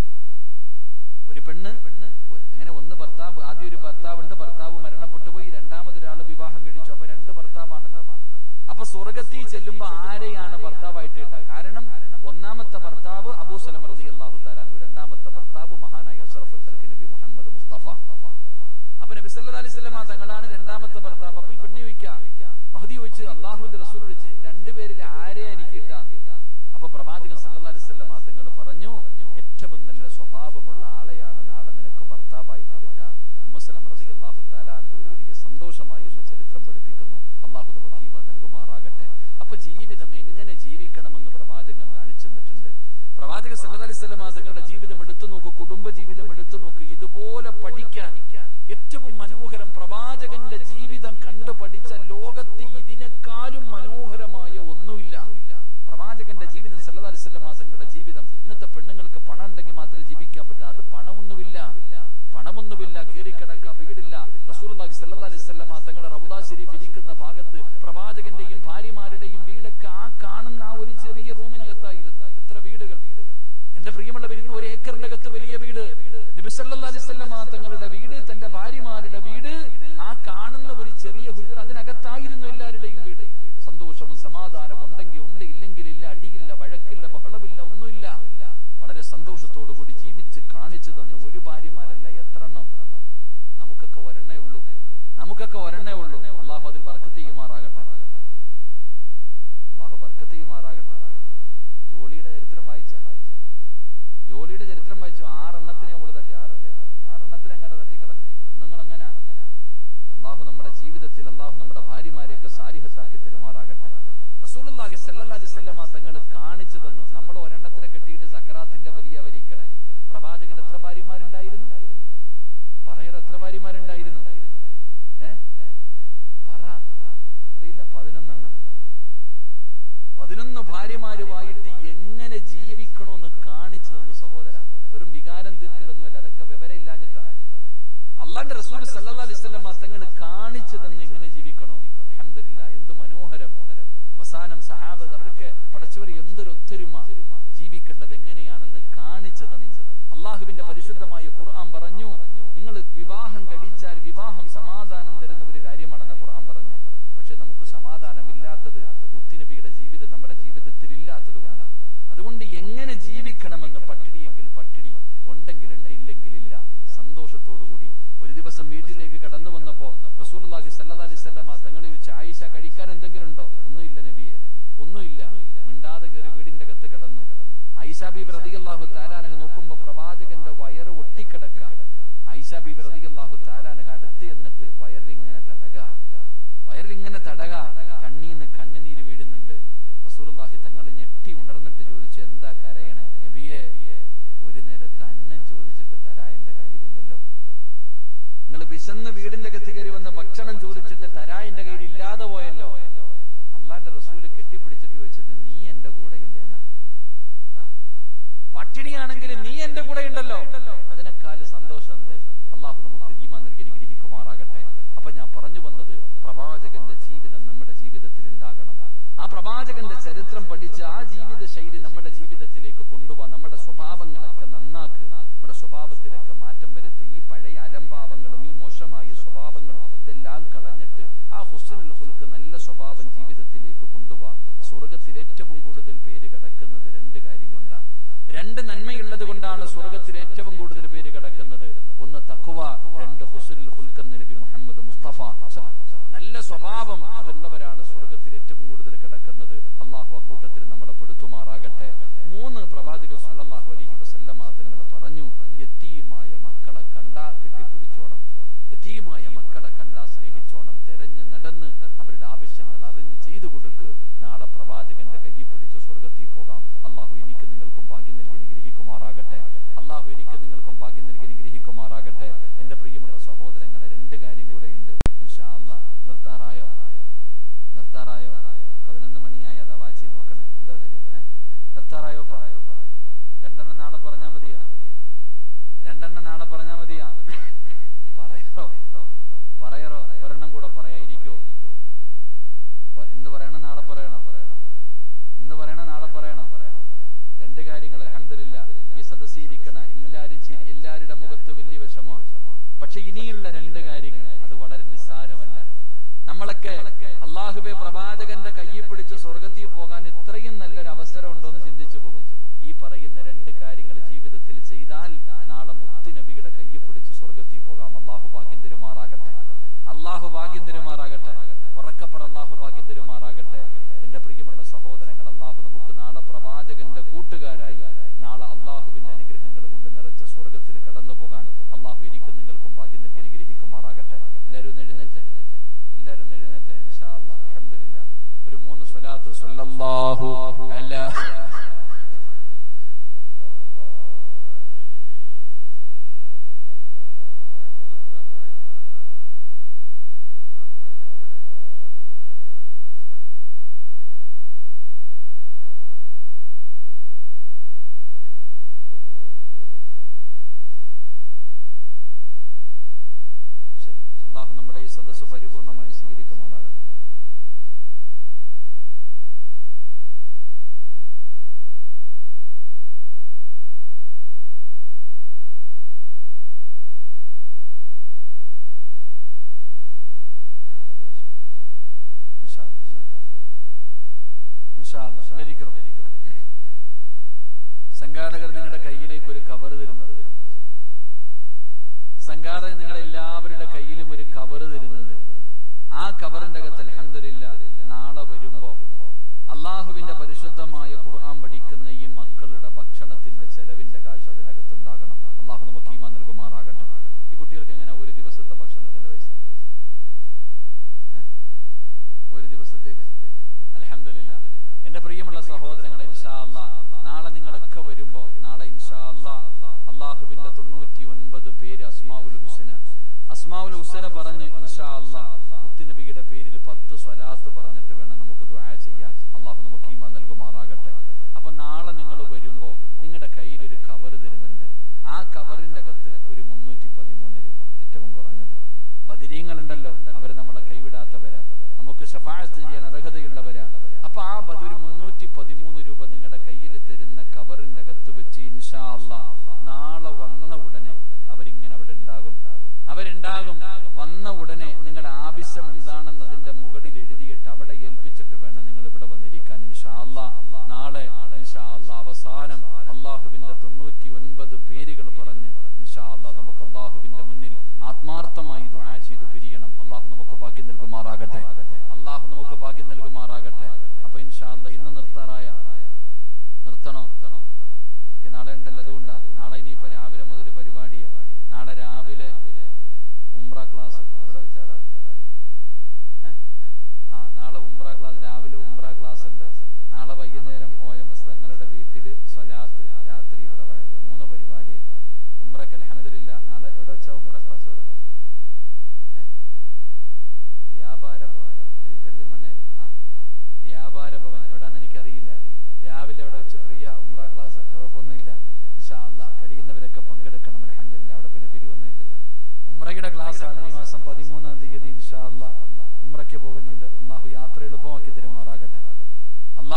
ഒരു പെണ്ണ് അങ്ങനെ ഒന്ന് ഭർത്താവ് ആദ്യം ഒരു ഭർത്താവുണ്ട് ഭർത്താവ് മരണപ്പെട്ടു പോയി രണ്ടാമതൊരാൾ വിവാഹം കഴിച്ചു അപ്പൊ രണ്ട് ഭർത്താവാണല്ലോ അപ്പൊ സ്വർഗത്തിൽ ചെല്ലുമ്പോ ആരെയാണ് ഭർത്താവായിട്ട് കിട്ടുക കാരണം ഒന്നാമത്തെ ഭർത്താവ് അബൂ സലം റതി അള്ളാഹു താലാനു രണ്ടാമത്തെ ഭർത്താവ് മഹാനായ അഷറഫുൽ ഖൽക്ക് നബി മുഹമ്മദ് മുസ്തഫ അപ്പൊ നബി സല്ലല്ലാഹു അലൈഹി വസല്ലമ തങ്ങളാണ് രണ്ടാമത്തെ ഭർത്താവ് അപ്പൊ ഈ പെണ്ണ് ചോദിക്കാം മഹദി ചോദിച്ച് അള്ളാഹുവിന്റെ റസൂൽ വിളിച്ച് രണ്ടുപേരിൽ ആരെയാ എനിക്ക് കിട്ടാം അപ്പൊ പ്രവാചകൻ സല്ലല്ലാഹു അലൈഹി വസല്ലമ തങ്ങൾ പറഞ്ഞു ഏറ്റവും നല്ല സ്വഭാവമുള്ള ആളെയാണ് നാളെ നിനക്ക് ഭർത്താവായിട്ട് കിട്ടുക ഉമ്മസലം റളിയല്ലാഹു തആല അൻഹു ഒരു വലിയ സന്തോഷമായി എന്ന ചരിത്രം പഠിപ്പിക്കുന്നു അള്ളാഹു നമുക്ക് ഈമാൻ നൽകുമാറാകട്ടെ അപ്പൊ ജീവിതം എങ്ങനെ ജീവിക്കണമെന്ന് പ്രവാചകൻ കാണിച്ചു തന്നിട്ടുണ്ട് പ്രവാചകൻ സല്ലല്ലാഹു അലൈഹി വസല്ലമ തങ്ങളുടെ ജീവിതം എടുത്തു നോക്കൂ കുടുംബ ജീവിതം എടുത്തു നോക്കൂ ഇതുപോലെ പഠിക്കാൻ ഏറ്റവും മനോഹരം പ്രവാചകന്റെ ജീവിതം കണ്ടു പഠിച്ച ലോകത്ത് ഇതിനേക്കാളും മനോഹരമായ ഒന്നുമില്ല പ്രവാചകന്റെ ജീവിതം സല്ലല്ലാഹു അലൈഹി വസല്ലമ തങ്ങളുടെ ജീവിതം ഇന്നത്തെ പെണ്ണുങ്ങൾക്ക് പണം ഉണ്ടെങ്കിൽ മാത്രമേ ജീവിക്കാൻ പറ്റൂ അത് പണമൊന്നുമില്ല പണമൊന്നുമില്ല കീറിക്കിടക്ക വീടില്ല റസൂലുള്ളാഹി സല്ലല്ലാഹു അലൈഹി വസല്ലമ തങ്ങളുടെ റൗദ ശരീഫ് ഇരിക്കുന്ന ഭാഗത്ത് പ്രവാചകന്റെയും ഭാര്യമാരുടെയും വീടൊക്കെ ആ കാണുന്ന ആ ഒരു ചെറിയ റൂമിനകത്തായിരുന്നു എത്ര വീടുകൾ എന്റെ പ്രിയമുള്ളവർ ഇന്ന് ഒരു ഏക്കറിന്റെ അകത്ത് വലിയ വീട് നബി സല്ലല്ലാഹു അലൈഹി വസല്ലമ തങ്ങളുടെ വീട് തന്റെ ഭാര്യമാരുടെ വീട് ആ കാണുന്ന ഒരു ചെറിയ ഹുജർ അതിനകത്തായിരുന്നു എല്ലാവരുടെയും വീട് സന്തോഷവും സമാധാനവും ഉണ്ടെങ്കിൽ ഉണ്ട് ഇല്ലെങ്കിൽ ഇല്ല അടിയില്ല വഴക്കില്ല ബഹളമില്ല ഒന്നുമില്ല വളരെ സന്തോഷത്തോടു കൂടി ജീവിച്ച് കാണിച്ചു തന്നു ഒരു ഭാര്യമാരല്ല എത്ര എണ്ണം നമുക്കൊക്കെ ഒരെണ്ണേ ഉള്ളൂ നമുക്കൊക്കെ ഒരെണ്ണേ ഉള്ളൂ അള്ളാഹു അതിൽ വർക്കത്ത് ചെയ്യുമാറാകട്ടെ അള്ളാഹു വർക്കത്ത് ചെയ്യുമാറാകട്ടെ ജോളിയുടെ ചരിത്രം വായിച്ച ജോലിയുടെ ചരിത്രം വായിച്ചു ആറെണ്ണത്തിനെ ഓള് തട്ടി ആറല്ലേ ആറെണ്ണത്തിനെ അങ്ങോട്ട് തട്ടിക്കളഞ്ഞു നിങ്ങൾ അങ്ങനെ അള്ളാഹു നമ്മുടെ ജീവിതത്തിൽ അള്ളാഹു നമ്മുടെ ഭാര്യമാരെയൊക്കെ സാരിഹത്താക്കി തരുമാറാകട്ടെ റസൂലുള്ളാഹി സല്ലല്ലാഹു അലൈഹി വസല്ലമ തങ്ങൾ കാണിച്ചു തന്നു നമ്മൾ ഒരെണ്ണത്തിനെ കെട്ടിയിട്ട് സക്കറാത്തിന്റെ വലിയ വരിക്കണേ പ്രവാചകൻ എത്ര ഭാര്യമാരുണ്ടായിരുന്നു പറയർ എത്ര ഭാര്യമാരുണ്ടായിരുന്നു ഏ പറ അറിയില്ല പതിനൊന്നെണ്ണം പതിനൊന്ന് ഭാര്യമാരുമായിട്ട് എങ്ങനെ ജീവിക്കണമെന്ന് കാണിച്ചു തന്നു സഹോദര വെറും വികാരം തീർക്കലൊന്നുമല്ല അതൊക്കെ വിവരമില്ലാഞ്ഞിട്ടാണ് അള്ളാന്റെ റസൂൽ സല്ലല്ലാഹു അലൈഹി വസല്ലമ തങ്ങൾ കാണിച്ചു തന്നു എങ്ങനെ ജീവിക്കണോ അൽഹംദുലില്ലാ എന്ത് മനോഹരം അവസാനം സഹാബത്ത് അവർക്ക് പടച്ചവർ എന്തൊരു ഒത്തൊരുമ ജീവിക്കേണ്ടത് എങ്ങനെയാണെന്ന് കാണിച്ചു തന്നു അള്ളാഹുവിന്റെ പരിശുദ്ധമായ ഖുർആൻ പറഞ്ഞു നിങ്ങൾ വിവാഹം കഴിച്ചാൽ വിവാഹം സമാധാനം തരുന്ന ഒരു കാര്യമാണെന്ന് ഖുർആൻ പറഞ്ഞു പക്ഷെ നമുക്ക് സമാധാനമില്ലാത്തത് മുത്തുനബിയുടെ ജീവിതം നമ്മുടെ ജീവിതത്തിൽ ഇല്ലാത്തത് കൊണ്ടാണ് അതുകൊണ്ട് എങ്ങനെ ജീവിക്കണമെന്ന് പട്ടിണിയെങ്കിൽ പട്ടിണി ഉണ്ടെങ്കിൽ ഉണ്ട് ഇല്ലെങ്കിൽ ഇല്ല സന്തോഷത്തോടുകൂടി ഒരു ദിവസം വീട്ടിലേക്ക് കടന്നു വന്നപ്പോ റസൂലുള്ളാഹി സ്വല്ലല്ലാഹി അലൈഹി വസല്ലമ തങ്ങൾ ചോദിച്ചു ആയിഷ കഴിക്കാൻ എന്തെങ്കിലും ഉണ്ടോ ഒന്നുമില്ല നബിയെ ഒന്നുമില്ല മിണ്ടാതെ കയറി വീടിന്റെ അകത്ത് കിടന്നു ഐഷ ബീബി റളിയല്ലാഹു തആലാനഹ നോക്കുമ്പോ പ്രവാചകന്റെ വയറ് ഒട്ടിക്കിടക്ക ഐഷ ബീബി റളിയല്ലാഹു തആലാനഹ അടുത്ത് എന്നിട്ട് വയറിൽ ഇങ്ങനെ തടക വയറിൽ ഇങ്ങനെ തടക കണ്ണീന്ന് കണ്ണുനീര് വീഴുന്നു ചരിത്രം പഠിച്ച് ആ ജീവിത ശൈലി നമ്മുടെ ജീവിതത്തിലേക്ക് കൊണ്ടുപോകാൻ നമ്മുടെ സ്വഭാവങ്ങളൊക്കെ നന്നാക്ക് നമ്മുടെ സ്വഭാവത്തിലൊക്കെ മാറ്റം വരുത്തി ഈ പഴയ അലംഭാവങ്ങളും ഈ മോശമായ സ്വഭാവങ്ങളും ഇതെല്ലാം കളഞ്ഞിട്ട് ആ ഹുസ്നുൽ ഹുൽക്ക് നല്ല സ്വഭാവം ജീവിതത്തിലേക്ക് കൊണ്ടുപോകാം സ്വർഗത്തിൽ ഏറ്റവും കൂടുതൽ പേര് കിടക്കുന്നത് രണ്ട് കാര്യം കൊണ്ടാണ് രണ്ട് നന്മയുള്ളത് കൊണ്ടാണ് സ്വർഗത്തിൽ ഏറ്റവും കൂടുതൽ പേര് കിടക്കുന്നത് ഒന്ന് തക്കുവ രണ്ട് ഹുസ്നുൽ ഹുൽക്ക് എന്ന നബി മുഹമ്മദ് മുസ്തഫ നല്ല സ്വഭാവം അതുള്ളവരാണ് സ്വർഗത്തിൽ ഏറ്റവും കൂടുതൽ കിടക്കുന്നത് അള്ളാഹു അക്കൂട്ടത്തിൽ നമ്മളെ പെടുത്തുമാറാകട്ടെ മൂന്ന് പ്രവാചകർ സല്ലല്ലാഹു അലൈഹി വസല്ലമ തങ്ങൾ പറഞ്ഞു യത്തീമായ മക്കളെ കണ്ടാ കെട്ടിപ്പിടിച്ചോണം യത്തീമായ മക്കളെ കണ്ടാ സ്നേഹിച്ചോണം തെരഞ്ഞ് നടന്ന് അവരുടെ ആവശ്യങ്ങൾ അറിഞ്ഞ് ചെയ്തു കൊടുക്ക് നാളെ പ്രവാചകന്റെ കയ്യിൽ പിടിച്ച് സ്വർഗത്തിൽ പോകാം അള്ളാഹു എനിക്ക് നിങ്ങൾക്കും ഭാഗ്യം നൽകി അനുഗ്രഹിക്കുമാറാകട്ടെ അള്ളാഹു എനിക്ക് നിങ്ങൾക്കും ഭാഗ്യം നൽകി അനുഗ്രഹിക്കുമാറാകട്ടെ എന്റെ പ്രിയമുള്ള സഹോദരങ്ങളെ രണ്ട് കാര്യം കൂടെ ഉണ്ട് ഇൻഷാ അല്ലാ നിർത്താറായോ നിർത്താറായോ പതിനൊന്ന് മണിയായി അതാ വാച്ചി നോക്കണേ എന്താ ശരി ഏ? നിർത്താറായോ പ? രണ്ടെണ്ണം നാളെ പറഞ്ഞാ മതിയാ രണ്ടെണ്ണം നാളെ പറഞ്ഞാ മതിയാ പറയറോ പറയറോ ഒരെണ്ണം കൂടെ പറയായിരിക്കോ ഒ- ഇന്ന് പറയണം നാളെ പറയണം ഇന്ന് പറയണം നാളെ പറയണം രണ്ട് കാര്യങ്ങൾ അലഹമില്ല ഈ സദസ്സിരിക്കണ എല്ലാരും ചിരി- എല്ലാവരുടെ മുഖത്ത് വലിയ വിഷമമാണ് പക്ഷെ ഇനിയുള്ള രണ്ട് കാര്യങ്ങൾ അത് വളരെ നിസ്സാരമല്ല നമ്മളൊക്കെ അള്ളാഹുബെ പ്രവാചകന്റെ കയ്യിൽ പിടിച്ച് സ്വർഗത്തിൽ പോകാൻ ഇത്രയും നല്ലൊരു അവസരം ഉണ്ടോ എന്ന് ചിന്തിച്ചു പോകും ഈ പറയുന്ന രണ്ട് കാര്യങ്ങൾ ജീവിതത്തിൽ ചെയ്താൽ നാളെ മുത്തി നബിയുടെ കയ്യിൽ പിടിച്ച് സ്വർഗത്തിൽ പോകാം അള്ളാഹു ഭാഗ്യം തരുമാറാകട്ടെ അള്ളാഹു ഭാഗ്യം തരുമാറാകട്ടെ ഉറക്കപ്പറ അള്ളാഹു ഭാഗ്യം തരുമാറാകട്ടെ എന്റെ പ്രിയമുള്ള സഹോദരങ്ങൾ അള്ളാഹു നമുക്ക് നാളെ പ്രവാചകന്റെ കൂട്ടുകാരായി നാളെ അള്ളാഹുവിന്റെ അനുഗ്രഹങ്ങൾ കൊണ്ട് നിറച്ച സ്വർഗത്തിൽ കടന്നു പോകാൻ അള്ളാഹു എനിക്കും നിങ്ങൾക്കും ഭാഗ്യം നൽകി അനുഗ്രഹിക്കുമാറാകട്ടെ എല്ലാവരും ഒന്ന് എഴുന്നേറ്റ് എല്ലാവരും ഒന്ന് എഴുന്നേറ്റ് ഇൻഷാ അല്ലാ അൽഹംദുലില്ലാ ഒരു മൂന്ന് സ്വലാത്ത് സല്ലല്ലാഹു അലാ ശരി അള്ളാഹു നമ്മുടെ ഈ സദസ്സ് പരിപൂർണമായി സ്വീകരിക്കുമാറാകട്ടെ സംഘാടകർ നിങ്ങളുടെ കയ്യിലേക്ക് ഒരു കവർ തരുന്നു സംഘാടകർ നിങ്ങളുടെ എല്ലാവരുടെ കയ്യിലും ഒരു കവർ തരുന്നുണ്ട് ആ കവറിന്റെ അകത്ത് അൽഹംദുലില്ല നാളെ വരുമ്പോ അള്ളാഹുവിന്റെ പരിശുദ്ധമായ ഖുർആൻ പഠിക്കുന്ന ഈ മക്കളുടെ ഭക്ഷണത്തിന്റെ ചെലവിന്റെ കാശ് അതിനകത്തുണ്ടാകണം അള്ളാഹു നമുക്ക് ഈമാ നൽകുമാറാകട്ടെ ഈ കുട്ടികൾക്ക് എങ്ങനെ ഒരു ദിവസത്തെ ഭക്ഷണത്തിന്റെ പൈസ ഏ? ഒരു ദിവസത്തേക്ക് അലഹമില്ല എന്റെ പ്രിയമുള്ള സഹോദരങ്ങളെ ഇൻഷാ അല്ലാ നാളെ നിങ്ങളൊക്കെ വരുമ്പോ നാളെ ഇൻഷാ അല്ലാ അള്ളാഹുവിന്റെ തൊണ്ണൂറ്റി ഒൻപത് പേര് അസ്മാവുൽ ഹുസന അസ്മാവുൽ ഹുസന പറഞ്ഞ് ഇൻഷാ അല്ലാ മുത്തുനബിയുടെ പേരിൽ പത്ത് സ്വലാത്ത് പറഞ്ഞിട്ട് വേണം നമുക്ക് ദുആ ചെയ്യാൻ അള്ളാഹു നമുക്ക് ഈമാൻ നൽകുമാറാകട്ടെ അപ്പൊ നാളെ നിങ്ങൾ വരുമ്പോ നിങ്ങളുടെ കയ്യിൽ ഒരു കവർ തരുന്നുണ്ട് ആ കവറിന്റെ അകത്ത് ഒരു മുന്നൂറ്റി പതിമൂന്ന് രൂപ ഏറ്റവും കുറഞ്ഞത് ബദിരീങ്ങളുണ്ടല്ലോ അവര് നമ്മളെ കൈവിടാത്തവരാ നമുക്ക് ശഫാഴത്ത് ചെയ്യാൻ അർഹതയുള്ളവരാ അപ്പൊ ആ ബദ് ഒരു മുന്നൂറ്റി പതിമൂന്ന് രൂപ നിങ്ങളുടെ കയ്യിൽ തരുന്ന കവറിന്റെ അകത്ത് വെച്ച് ഇൻഷാ അല്ലാ നാളെ വന്ന ഉടനെ അവരിങ്ങനെ അവിടെ ഉണ്ടാകും അവരുണ്ടാകും വന്ന ഉടനെ നിങ്ങളുടെ ആവശ്യം എന്താണെന്ന് അതിന്റെ മുകളിൽ എഴുതിയിട്ട് അവിടെ ഏൽപ്പിച്ചിട്ട് വേണം നിങ്ങൾ ഇവിടെ വന്നിരിക്കാൻ ഇൻഷാ അല്ലാ നാളെ ഇൻഷാ അല്ലാ അവസാനം അള്ളാഹുവിന്റെ തൊണ്ണൂറ്റി ഒൻപത് പേരുകൾ പറഞ്ഞ് ഇൻഷാ അല്ലാ നമുക്ക് അള്ളാഹുവിന്റെ മുന്നിൽ ആത്മാർത്ഥമായി ദുആ ചെയ്ത് പിരിയണം അള്ളാഹു നമുക്ക് ഭാഗ്യം നൽകുമാറാകട്ടെ അള്ളാഹു നമുക്ക് ഭാഗ്യം നൽകുമാറാകട്ടെ അപ്പൊ ഇൻഷാ അല്ലാ ഇന്ന് നിർത്താറായ നിർത്തണോ ഓക്കെ നാളെ ഉണ്ടല്ലോ അതുകൊണ്ടാ നാളെ ഇനിയിപ്പോ രാവിലെ മുതൽ പരിപാടി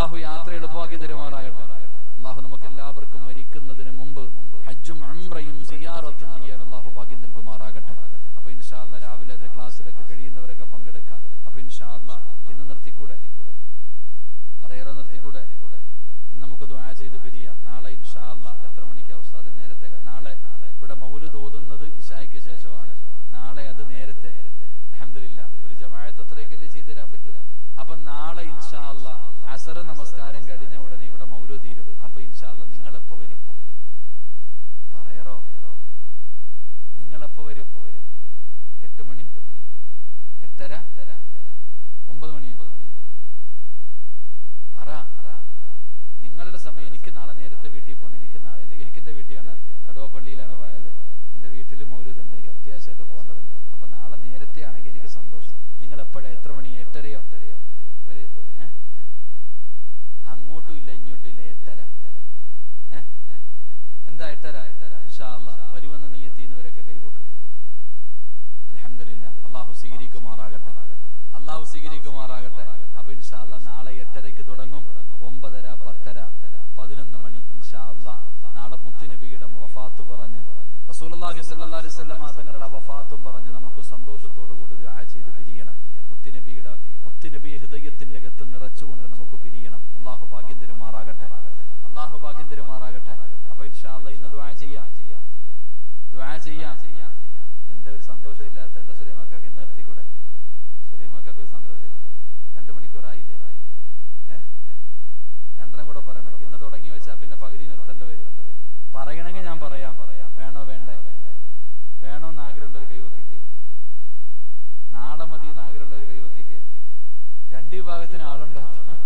അള്ളാഹു യാത്ര എളുപ്പമാക്കി തരുമാറാകട്ടെ അള്ളാഹു നമുക്ക് എല്ലാവർക്കും മരിക്കുന്നതിന് മുമ്പ് ഹജ്ജും അംറയും സിയാറത്തും ചെയ്യാൻ അള്ളാഹു ഭാഗ്യം നൽകുമാറാകട്ടെ അപ്പൊ ഇൻഷാല്ല രാവിലെ അത് ക്ലാസ്സിലൊക്കെ കഴിയുന്നവരൊക്കെ പങ്കെടുക്കാം അപ്പൊ ഇൻഷാല്ല ഇന്ന് നിർത്തിക്കൂടെ പറയറ നിർത്തിക്കൂടെ ഇന്ന് നമുക്ക് ദ്വാ ചെയ്ത് പിരിയാം നാളെ ഇൻഷാല്ല എത്ര മണിക്കാ ഉസ്താദ് നേരത്തെ നാളെ ഇവിടെ മൗല് തോന്നുന്നത് ഇഷായ്ക്ക് ശേഷമാണ് നാളെ അത് നേരത്തെ അൽഹംദുലില്ലാ ഒരു ജമാഅത്ത് അത്രയെങ്കിലും ചെയ്തു തരാൻ പറ്റും അപ്പൊ നാളെ ഇൻഷാല്ല അസർ നമസ്കാരം കഴിഞ്ഞ ഉടനെ ഇവിടെ മൗലു തീരും അപ്പൊ ഇൻഷാല്ല നിങ്ങൾ എപ്പോ വരും പറയറോ നിങ്ങൾ എപ്പോ വരും എട്ട് മണി എട്ടര ഒമ്പത് മണിയാ പറ നിങ്ങളുടെ സമയം എനിക്ക് നാളെ നേരത്തെ വീട്ടിൽ പോകണം എനിക്ക് നാ- എന്റെ- എനിക്ക് എന്റെ വീട്ടിലാണ് നടുവപ്പള്ളിയിലാണ് പോയത് എന്റെ വീട്ടിൽ മൗലൂദുണ്ട് എനിക്ക് അത്യാവശ്യമായിട്ട് പോകേണ്ടതുണ്ട് അപ്പൊ നാളെ നേരത്തെ ആണെങ്കിൽ എനിക്ക് സന്തോഷം നിങ്ങൾ എപ്പോഴാ എത്ര മണി എട്ടരയോ ഒരു ഏ? അങ്ങോട്ടും ഇല്ല ഇങ്ങോട്ടും ഇല്ല എട്ടര ഏ? എന്താ എട്ടര ഇൻഷാ അല്ലാ വരുമെന്ന് നീയത്തിന്നവരൊക്കെ കൈകൊട്ടു അൽഹംദുലില്ലാ അള്ളാഹു സ്വീകരിക്കുമാറാകട്ടെ അള്ളാഹു സ്വീകരിക്കുമാറാകട്ടെ അപ്പൊ ഇൻഷാല്ല നാളെ എട്ടരയ്ക്ക് തുടങ്ങും ഒമ്പതര പത്തര പതിനൊന്ന് മണി ഇൻഷാല്ല നാളെ മുത്തുനബിയുടെ വഫാത്ത് പറഞ്ഞ് റസൂലുള്ളാഹി സ്വല്ലല്ലാഹി അലൈഹി വസല്ലം തങ്ങളുടെ വഫാത്തും പറഞ്ഞ് നമുക്ക് സന്തോഷത്തോടു കൂടി ദുആ ചെയ്ത് പിരിയണം മുത്തുനബിയുടെ മുത്തുനബി ഹൃദയത്തിന്റെ അകത്ത് നിറച്ചുകൊണ്ട് നമുക്ക് പിരിയണം അള്ളാഹു ഭാഗ്യം തരുമാറാകട്ടെ അള്ളാഹു ഭാഗ്യം തരുമാറാകട്ടെ അപ്പൊ ഇൻഷാല്ല ഇന്ന് ദുആ ചെയ്യാം ദുആ ചെയ്യാം എന്താ ഒരു സന്തോഷമില്ലാത്ത എന്താ സുലൈമാക്ക ഇന്ന് നിർത്തിക്കൂടെ സുലൈമാക്കൊക്കെ ഒരു സന്തോഷമില്ല രണ്ടു മണിക്കൂറായില്ലേ ഏ രണ്ടെണ്ണം കൂടെ പറയണം ഇന്ന് തുടങ്ങി വെച്ചാൽ പിന്നെ പകുതി നിർത്തേണ്ടി വരും പറയണമെങ്കിൽ ഞാൻ പറയാം വേണോ വേണ്ടേ വേണോ എന്ന് ആഗ്രഹമുള്ള ഒരു കൈവക്കിക്ക് നാളെ മതി എന്ന് ആഗ്രഹമുള്ള ഒരു കൈവക്കിക്ക് രണ്ട് വിഭാഗത്തിന് ആളുണ്ടോ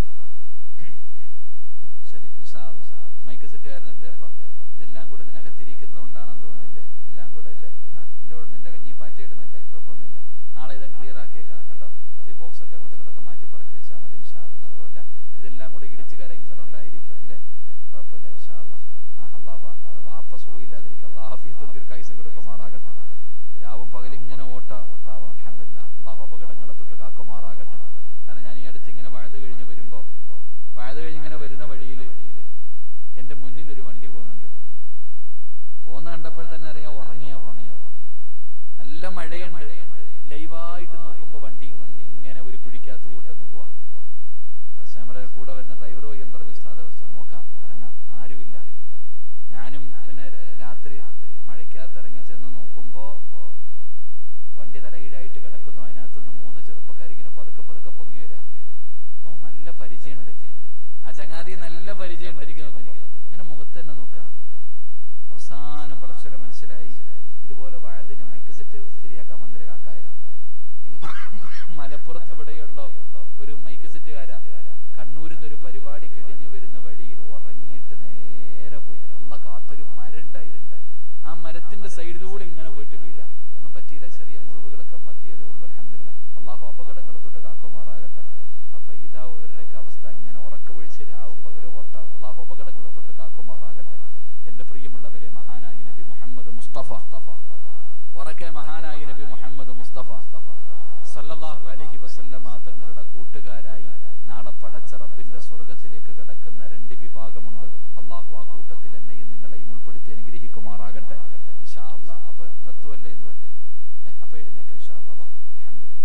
ശരി ഇൻഷാ അല്ലാ. മൈക്ക് സെറ്റുകാരൻ എന്തേപ്പാ ഇതെല്ലാം കൂടെ ഇതിനകത്തിരിക്കുന്നതുകൊണ്ടാണെന്ന് തോന്നുന്നില്ലേ എല്ലാം കൂടെ അല്ലേ ആ, നിന്റെ കൂടെ നിന്റെ കഞ്ഞി പാറ്റ ഇടുന്നില്ല കുഴപ്പമൊന്നുമില്ല നാളെ ഇതും ക്ലിയർ ആക്കിയേക്കാം കേട്ടോ ഈ ബോക്സ് ഒക്കെ അങ്ങോട്ടും ഇങ്ങോട്ടൊക്കെ മാറ്റി പറക്കി വെച്ചാൽ മതി ഇൻഷാ അല്ലാ. അതുപോലെ ഇതെല്ലാം കൂടെ ഇടിച്ച് കരയുന്നതുകൊണ്ടായിരിക്കും അല്ലേ കുഴപ്പമില്ല ഇൻഷാ അല്ലാ. ആ അള്ളാഹു വാപ്പ സുഖമില്ലാതിരിക്കും അള്ളാഹ് ഹഫീത്തും ദീർഘായുസും കൊടുക്കുമാറാകട്ടെ രാവും പകൽ ഇങ്ങനെ ഓട്ട പാവം അൽഹംദുലില്ലാ അള്ളാഹു അപകടങ്ങളെ തൊട്ട് കാക്കുമാറാകട്ടെ കാരണം ഞാൻ ഈ അടുത്ത് ഇങ്ങനെ വഴുത് കഴിഞ്ഞ് വരുമ്പോ വഴുത് കഴിഞ്ഞ് ഇങ്ങനെ വരുന്ന വഴിയിൽ എന്റെ മുന്നിൽ ഒരു വണ്ടി പോകുന്നുണ്ട് പോകുന്ന കണ്ടപ്പോൾ തന്നെ അറിയാം ഉറങ്ങിയാ പോണേ നല്ല മഴയുണ്ട് ലൈവായിട്ട് നോക്കുമ്പോ വണ്ടി ഇങ്ങനെ ഒരു കുഴിക്കകത്ത് കൂട്ടങ്ങ് പോവാ പക്ഷെ നമ്മുടെ കൂടെ വരുന്ന ഡ്രൈവർ പോയി എന്ന് പറഞ്ഞു സാധാ നോക്കാം ഇറങ്ങാം ആരുമില്ല ഞാനും പിന്നെ രാത്രി മഴയ്ക്കകത്ത് ഇറങ്ങി ചെന്ന് നോക്കുമ്പോ വണ്ടി തലകീഴായിട്ട് കിടക്കുന്നു അതിനകത്തുനിന്ന് മൂന്ന് ചെറുപ്പക്കാരിങ്ങനെ പതുക്കെ പതുക്കെ പൊങ്ങി വരാ ഓ നല്ല പരിചയമുണ്ട് ആ ചങ്ങാതി നല്ല പരിചയമുണ്ട് എനിക്ക് നോക്കുമ്പോ ഇങ്ങനെ മുഖത്ത് തന്നെ നോക്കാം അവസാനം പടച്ചവരെ മനസ്സിലായി ഇതുപോലെ വയലിന് മൈക്ക് സെറ്റ് ശരിയാക്കാൻ വന്നൊരു കാക്കായ മലപ്പുറത്ത് എവിടെയുള്ളോ ഒരു മൈക്ക് സെറ്റുകാരാ കണ്ണൂരിൽ നിന്ന് ഒരു പരിപാടി കഴിഞ്ഞു വരുന്ന വഴിയിൽ ഉറങ്ങിയിട്ട് നേരെ പോയി അള്ള കാത്തൊരു മരം ഉണ്ടായിരുന്നു ആ മരത്തിന്റെ സൈഡിലൂടെ ഇങ്ങനെ പോയിട്ട് വീഴാം ഒന്നും പറ്റിയില്ല ചെറിയ മുറിവുകളൊക്കെ പറ്റിയതേ ഉള്ളൂ അലഹമില്ല അള്ളാഹു അപകടങ്ങൾ തൊട്ട് കാക്കുമാറാകട്ടെ അപ്പൊ ഇതാ ഇവരുടെയൊക്കെ അവസ്ഥ ഇങ്ങനെ ഉറക്ക ഒഴിച്ച് രാവും പകരും ഓട്ടാം അള്ളാഹു അപകടങ്ങൾ തൊട്ട് കാക്കുമാറാകട്ടെ എന്റെ പ്രിയമുള്ളവരെ മഹാനായ നബി മുഹമ്മദ് മുസ്തഫ ഉറക്കെ മഹാനായ നബി മുഹമ്മദ് മുസ്തഫ സല്ലല്ലാഹു അലൈഹി വസല്ലമ തങ്ങളുടെ കൂട്ടുകാരായി നാളെ പടച്ച റബ്ബിന്റെ സ്വർഗത്തിലേക്ക് കിടക്കുന്ന രണ്ട് വിഭാഗമുണ്ട് അള്ളാഹു ആ കൂട്ടത്തിൽ എന്നെയും നിങ്ങളെയും ഉൾപ്പെടുത്തി അനുഗ്രഹിക്കുമാറാകട്ടെ ഇൻഷാ അല്ലാ അപ്പൊ നിർത്തുവല്ലേ ഇന്ന് ഏ, അപ്പൊ എഴുന്നേക്ക് ഇൻഷാ അല്ലാ വാ. അൽഹംദുലില്ലാ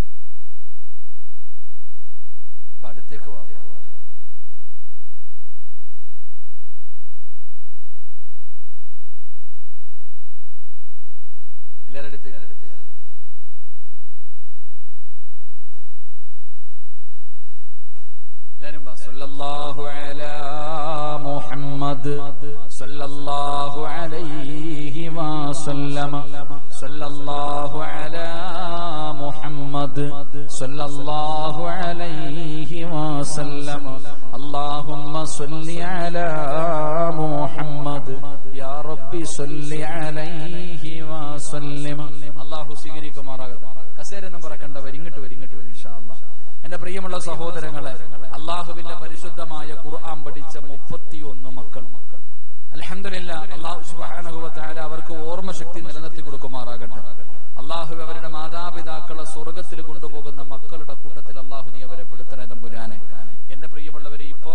അപ്പൊ അടുത്തേക്ക് വാ എല്ലാവരുടെ അടുത്തേക്ക് എല്ലാരും വാ. സല്ലല്ലാഹു അലാ മുഹമ്മദ് സല്ലല്ലാഹു അലൈഹി വസല്ലമ സല്ലല്ലാഹു അലാ മുഹമ്മദ് സല്ലല്ലാഹു അലൈഹി വസല്ലമ اللهم صل على محمد يا ربي صل عليه وسلم അള്ളാഹു സ്വീകരിക്കുമാറാകട്ടെ കസേര ഒന്നും പറക്കണ്ടവർ ഇങ്ങോട്ട് വരും ഇങ്ങോട്ട് വരും ഇൻഷാ അല്ലാ എന്റെ പ്രിയമുള്ള സഹോദരങ്ങളെ അള്ളാഹുവിന്റെ പരിശുദ്ധമായ ഖുർആൻ പഠിച്ച മുപ്പത്തിയൊന്ന് മക്കൾ അൽഹംദുലില്ലാ അള്ളാഹു സുബ്ഹാനഹു വ തആല അവർക്ക് ഓർമ്മശക്തി നിലനിർത്തി കൊടുക്കുമാറാകട്ടെ അള്ളാഹു അവരുടെ മാതാപിതാക്കളെ സ്വർഗത്തിൽ കൊണ്ടുപോകുന്ന മക്കളുടെ കൂട്ടത്തിൽ അള്ളാഹു നീ അവരെ പെടുത്തണേ തമ്പുരാനെ എന്റെ പ്രിയമുള്ളവരെ ഇപ്പോ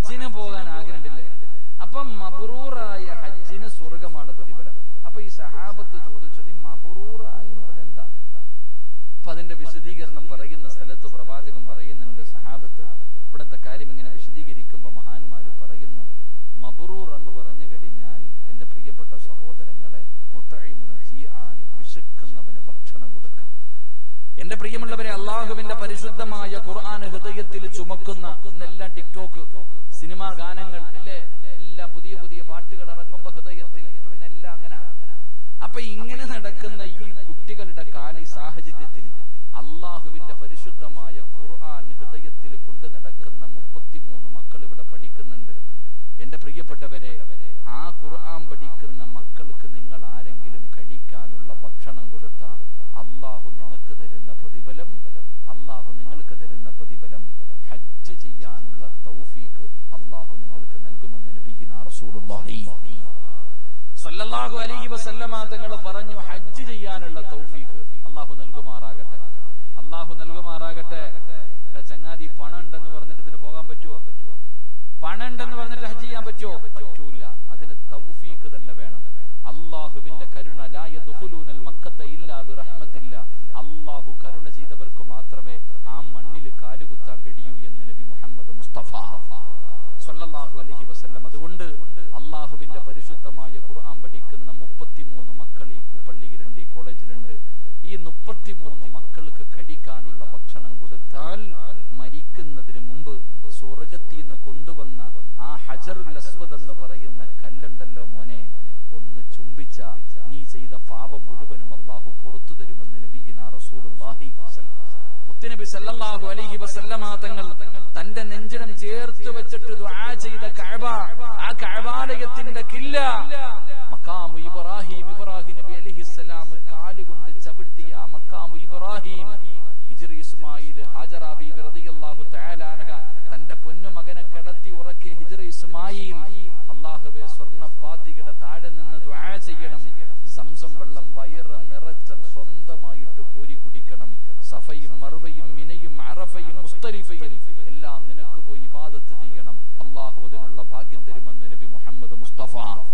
ഹജ്ജിന് പോകാൻ ആഗ്രഹമില്ലേ അപ്പം മബറൂറായ ഹജ്ജിന് സ്വർഗമാണ് പ്രതിഫലം അപ്പൊ ഈ സഹാബത്ത് ചോദിച്ചത് ഈ മബറൂറായ എന്ന് പറഞ്ഞാൽ എന്താ അപ്പൊ അതിന്റെ വിശദീകരണം പറയുന്ന സ്ഥലത്ത് പ്രവാചകൻ പറയുന്നുണ്ട് സഹാബത്ത് ഇവിടുത്തെ കാര്യം ഇങ്ങനെ വിശദീകരിക്കുമ്പോൾ മഹാന്മാര് പറയുന്നു മബറൂർ എന്ന് പറഞ്ഞു കഴിഞ്ഞാൽ എന്റെ പ്രിയപ്പെട്ട സഹോദരങ്ങളെ മുത്തഴിമുൽ ജീആൻ, വിശക്കുന്നവന് ഭക്ഷണം കൊടുക്കാം എന്റെ പ്രിയമുള്ളവരെ അള്ളാഹുവിന്റെ പരിശുദ്ധമായ ഖുർആൻ ഹൃദയത്തിൽ ചുമക്കുന്ന ഇന്നെല്ലാം ടിക്ടോക്ക് സിനിമാ ഗാനങ്ങൾ അല്ലേ എല്ലാം പുതിയ പുതിയ പാട്ടുകൾ ഇറങ്ങുമ്പോ ഹൃദയത്തിൽ ഇപ്പൊ പിന്നെ എല്ലാം അങ്ങനെ അപ്പൊ ഇങ്ങനെ നടക്കുന്ന ഈ കുട്ടികളുടെ കാലി സാഹചര്യത്തിൽ അള്ളാഹുവിന്റെ പരിശുദ്ധമായ ഖുർആൻ ഹൃദയത്തിൽ കൊണ്ടു നടക്കുന്ന മുപ്പത്തിമൂന്ന് മക്കൾ ഇവിടെ പഠിക്കുന്നുണ്ട് എന്റെ പ്രിയപ്പെട്ടവരെ ആ ഖുർആൻ പഠിക്കുന്ന മക്കൾക്ക് നിങ്ങൾ ആരെങ്കിലും കഴിക്കാനുള്ള ഭക്ഷണം കൊടുത്താൽ അള്ളാഹു നിങ്ങൾക്ക് തരുന്ന പ്രതിഫലം അള്ളാഹു നിങ്ങൾക്ക് തരുന്ന പ്രതിഫലം ഹജ്ജ് ചെയ്യാനുള്ള തൗഫീഖ് അള്ളാഹു നിങ്ങൾക്ക് നൽകുമെന്ന് നബിയിന റസൂലുള്ളാഹി സല്ലല്ലാഹു അലൈഹി വസല്ലമ തങ്ങൾ പറഞ്ഞു ഹജ്ജ് ചെയ്യാനുള്ള തൗഫീഖ് അള്ളാഹു നൽകുമാറാകട്ടെ അള്ളാഹു നൽകുമാറാകട്ടെ എടാ ചങ്ങാതി പണം ഉണ്ടെന്ന് പറഞ്ഞിട്ട് ഇതിന് പോകാൻ പറ്റുമോ പണം ഉണ്ടെന്ന് പറഞ്ഞിട്ട് ഹജ്ജ് ചെയ്യാൻ പറ്റുമോ പറ്റൂല അതിന് തൗഫീഖ് തന്നെ വേണം അള്ളാഹുവിന്റെ കരുണ ലാ യദ്ഖുലൂനൽ മക്കത്ത ഇല്ലാ ബിറഹ്മത്തില്ല അള്ളാഹു കരുണ ചെയ്തവർക്ക് മാത്രമേ ആ മണ്ണിൽ കാലുകുത്താൻ കഴിയൂ എന്ന് നബി മുഹമ്മദ് മുസ്തഫ സല്ലല്ലാഹു അലൈഹി വസല്ലം അതുകൊണ്ട് അള്ളാഹുവിന്റെ പരിശുദ്ധമായ ഖുർആൻ പഠിക്കുന്ന മുപ്പത്തിമൂന്ന് മക്കൾ ഈ പള്ളിയിലുണ്ട് ഈ കോളേജിലുണ്ട് ഈ മുപ്പത്തിമൂന്ന് മക്കൾക്ക് കഴിക്കാനുള്ള ഭക്ഷണം കൊടുത്താൽ മരിക്കുന്നതിന് മുമ്പ് സ്വർഗത്തിൽ നിന്ന് കൊണ്ടുവന്ന ആ ഹജറുൽ അസ്വദ് എന്ന് പറയുന്ന കല്ലുണ്ടല്ലോ മോനെ ഒന്ന് ചുംബിച്ച നീ ചെയ്ത പാപം മുഴുവനും അള്ളാഹു പുറത്തു തരുമെന്ന് നബീന റസൂലുള്ളാഹി മുത്തുനബി സല്ലല്ലാഹു അലൈഹി വസല്ലമ തങ്ങൾ തന്റെ നെഞ്ചിനം ചേർത്ത് വെച്ചിട്ട് ദുആ ചെയ്ത കഅബ ആ കഅബാലയത്തിന്റെ കില്ല മഖാമു ഇബ്രാഹിം ഇബ്രാഹിം നബി അലൈഹിസ്സലാം കാലുകൊണ്ട് ചവിട്ടിയ ആ മഖാമു ഇബ്രാഹിം ഹിജ്ർ ഇസ്മായിൽ ഹാജറ ബീബി റളിയല്ലാഹു തആല അൻഹ തന്റെ പൊന്നു മകനെ കിടത്തി ഉറക്കിയ ഹിജ്ർ ഇസ്മായിൽ അല്ലാഹുവേ സ്വർണ്ണ പാത്തിയുടെ താഴെ നിന്ന് ദുആ ചെയ്യണം സംസം വെള്ളം വയറ് നിറച്ച സ്വന്തമായിട്ട് കോരി കുടിക്കണം സഫയും മറുവയും മിനയും അറഫയും മുസ്തലിഫയും എല്ലാം നിനക്ക് പോയി ഇബാദത്ത് ചെയ്യണം അള്ളാഹു അതിനുള്ള ഭാഗ്യം തരുമെന്ന് നബി മുഹമ്മദ് മുസ്തഫ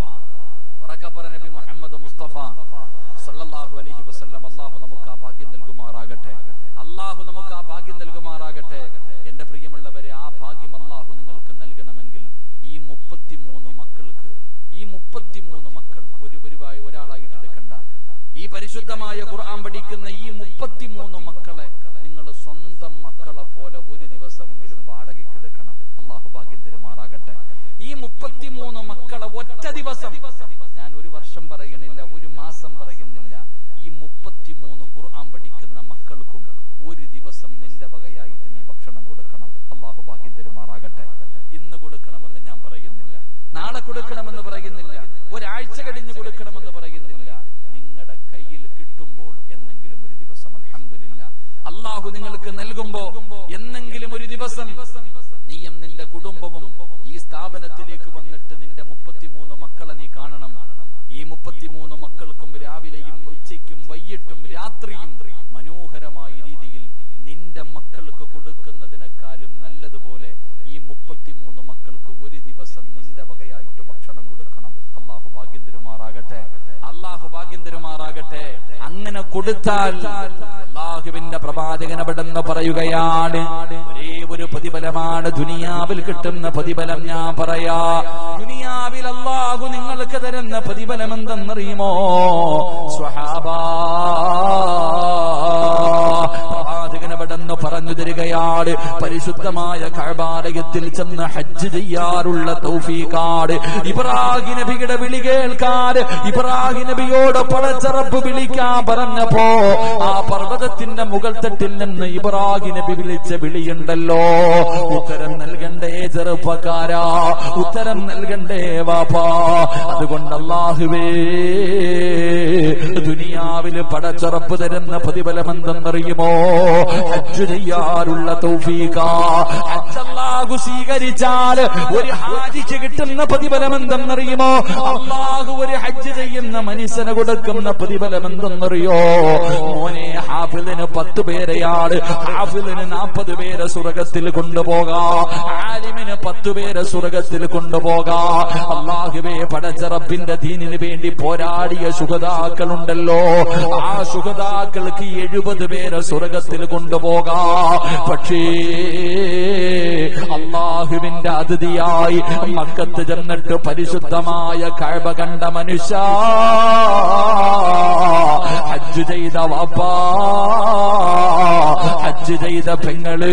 ഉറക്കപ്പറ നബി മുഹമ്മദ് മുസ്തഫ സല്ലല്ലാഹു അലൈഹി വസല്ലം അള്ളാഹു നമുക്ക് ആ ഭാഗ്യം നൽകുമാറാകട്ടെ അള്ളാഹു നമുക്ക് ആ ഭാഗ്യം നൽകുമാറാകട്ടെ എന്റെ പ്രിയമുള്ളവരെ ആ ഭാഗ്യം അള്ളാഹു നിങ്ങൾക്ക് നൽകണമെങ്കിൽ ഈ മുപ്പത്തിമൂന്ന് മക്കൾക്ക് ഈ മുപ്പത്തിമൂന്ന് മക്കൾ ഒരു ഒരുവായി ഒരാളായിട്ട് എടുക്കണ്ട ഈ പരിശുദ്ധമായ ഖുർആൻ പഠിക്കുന്ന ഈ മുപ്പത്തിമൂന്ന് മക്കളെ നിങ്ങൾ സ്വന്തം മക്കളെ പോലെ ഒരു ദിവസമെങ്കിലും വാടകയ്ക്ക് എടുക്കണം അള്ളാഹു ഭാഗ്യം തരുമാറാകട്ടെ ഈ മുപ്പത്തിമൂന്ന് മക്കളെ ഒറ്റ ദിവസം ഞാൻ ഒരു വർഷം പറയണില്ല ഒരു മാസം പറയുന്നില്ല ഈ മുപ്പത്തിമൂന്ന് ഖുർആൻ പഠിക്കുന്ന മക്കൾക്കും ഒരു ദിവസം നിന്റെ വകയായിട്ട് നീ ഭക്ഷണം കൊടുക്കണം അള്ളാഹു ഭാഗ്യം തരുമാറാകട്ടെ ഇന്ന് കൊടുക്കണമെന്ന് ഞാൻ പറയുന്നില്ല നാളെ കൊടുക്കണമെന്ന് പറയുന്നില്ല ഒരാഴ്ച കഴിഞ്ഞ് കൊടുക്കണമെന്ന് പറയുന്നില്ല നിങ്ങളുടെ കയ്യിൽ കിട്ടുമ്പോൾ എന്നെങ്കിലും ഒരു ദിവസം അൽഹംദുലില്ല അള്ളാഹു നിങ്ങൾക്ക് നൽകുമ്പോ എന്നെങ്കിലും ഒരു ദിവസം നീയും നിന്റെ കുടുംബവും ഈ സ്ഥാപനത്തിലേക്ക് വന്നിട്ട് നിന്റെ മുപ്പത്തിമൂന്ന് മക്കളെ നീ കാണണം ഈ മുപ്പത്തിമൂന്ന് മക്കൾക്കും രാവിലെയും ഉച്ചയ്ക്കും വൈകിട്ടും രാത്രിയും മനോഹരമായ രീതിയിൽ നിന്റെ മക്കൾക്ക് കൊടുക്കുന്നതിനേക്കാളും നല്ലതുപോലെ ഈ മുപ്പത്തിമൂന്ന് മക്കൾക്ക് ഒരു ദിവസം നിന്റെ വകയായിട്ട് ഭക്ഷണം കൊടുക്കണം അള്ളാഹു ഭാഗ്യം തരുമാറാകട്ടെ അള്ളാഹു ഭാഗ്യം തരുമാറാകട്ടെ അങ്ങനെ കൊടുത്താൽ അള്ളാഹുവിന്റെ പ്രവാചകൻ അവിടെന്ന് പറയുകയാണ് ഒരേ ഒരു പ്രതിഫലമാണ് ദുനിയാവിൽ കിട്ടുന്ന പ്രതിഫലം ഞാൻ പറയാ ദുനിയാവിൽ അള്ളാഹു നിങ്ങൾക്ക് തരുന്ന പ്രതിഫലം എന്തെന്നറിയുമോ സ്വഹാബാ പ്രവാചകൻ അവിടെന്ന് പറഞ്ഞു തരികയാണ് പരിശുദ്ധമായ കഴബാലയത്തിൽ ചെന്ന് ഹജ്ജ് ചെയ്യാറുള്ള തൗഫീഖാട് ഇബ്രാഹിം നബിയുടെ വിളി കേൾക്കാൻ ഇബ്രാഹിം നബിയോട് പടച്ചറപ്പ് വിളിക്കാൻ പറഞ്ഞപ്പോ ആ പർവ്വതത്തിന്റെ മുകൾ തട്ടിൽ നിന്ന് ഇബ്രാഹിം നബി വിളിച്ച വിളിയുണ്ടല്ലോ ഉത്തരം നൽകണ്ടേ ചെറുപ്പക്കാരാ ഉത്തരം നൽകണ്ടേ വാപ്പാ അതുകൊണ്ട് അള്ളാഹുവേ ദുനിയാവില് പടച്ചുറപ്പ് തരുന്ന പ്രതിഫലം എന്തെന്നറിയുമോ ഹജ്ജ് ചെയ്യാറുള്ള തൗഫീഖ ഹജ്ജ് അല്ലാഹു സ്വീകരിച്ചാൽ ഒരു ഹാജിക്ക് കിട്ടുന്ന പ്രതിഫലം എന്തെന്നറിയുമോ അള്ളാഹു ഒരു ഹജ്ജ് ചെയ്യുന്ന മനുഷ്യന് കൊടുക്കുന്ന പ്രതിഫലം എന്തെന്നറിയോ മോനെ ഹാഫിലിന് പത്ത് പേരെയാണ് ഹാഫിലിന് നാൽപ്പത് പേരെ സ്വർഗത്തിൽ കൊണ്ടുപോകാം ആലിമിന് ആലിമിന് പത്തു പേരെ സ്വർഗത്തിൽ കൊണ്ടുപോകാ അള്ളാഹുവേ പടച്ചറപ്പിന്റെ ദീനിന് വേണ്ടി പോരാടിയ സുഖതാക്കളുണ്ടല്ലോ ആ സുഖതാക്കൾക്ക് എഴുപത് പേരെ സ്വർഗത്തിൽ കൊണ്ടുപോകാ പക്ഷേ അള്ളാഹുവിന്റെ അതിഥിയായി മക്കത്ത് ചെന്നിട്ട് പരിശുദ്ധമായ കഴവ കണ്ട മനുഷ്യ ഹജ്ജ് ചെയ്ത വാപ്പാ ഹജ്ജ് ചെയ്ത പെങ്ങള്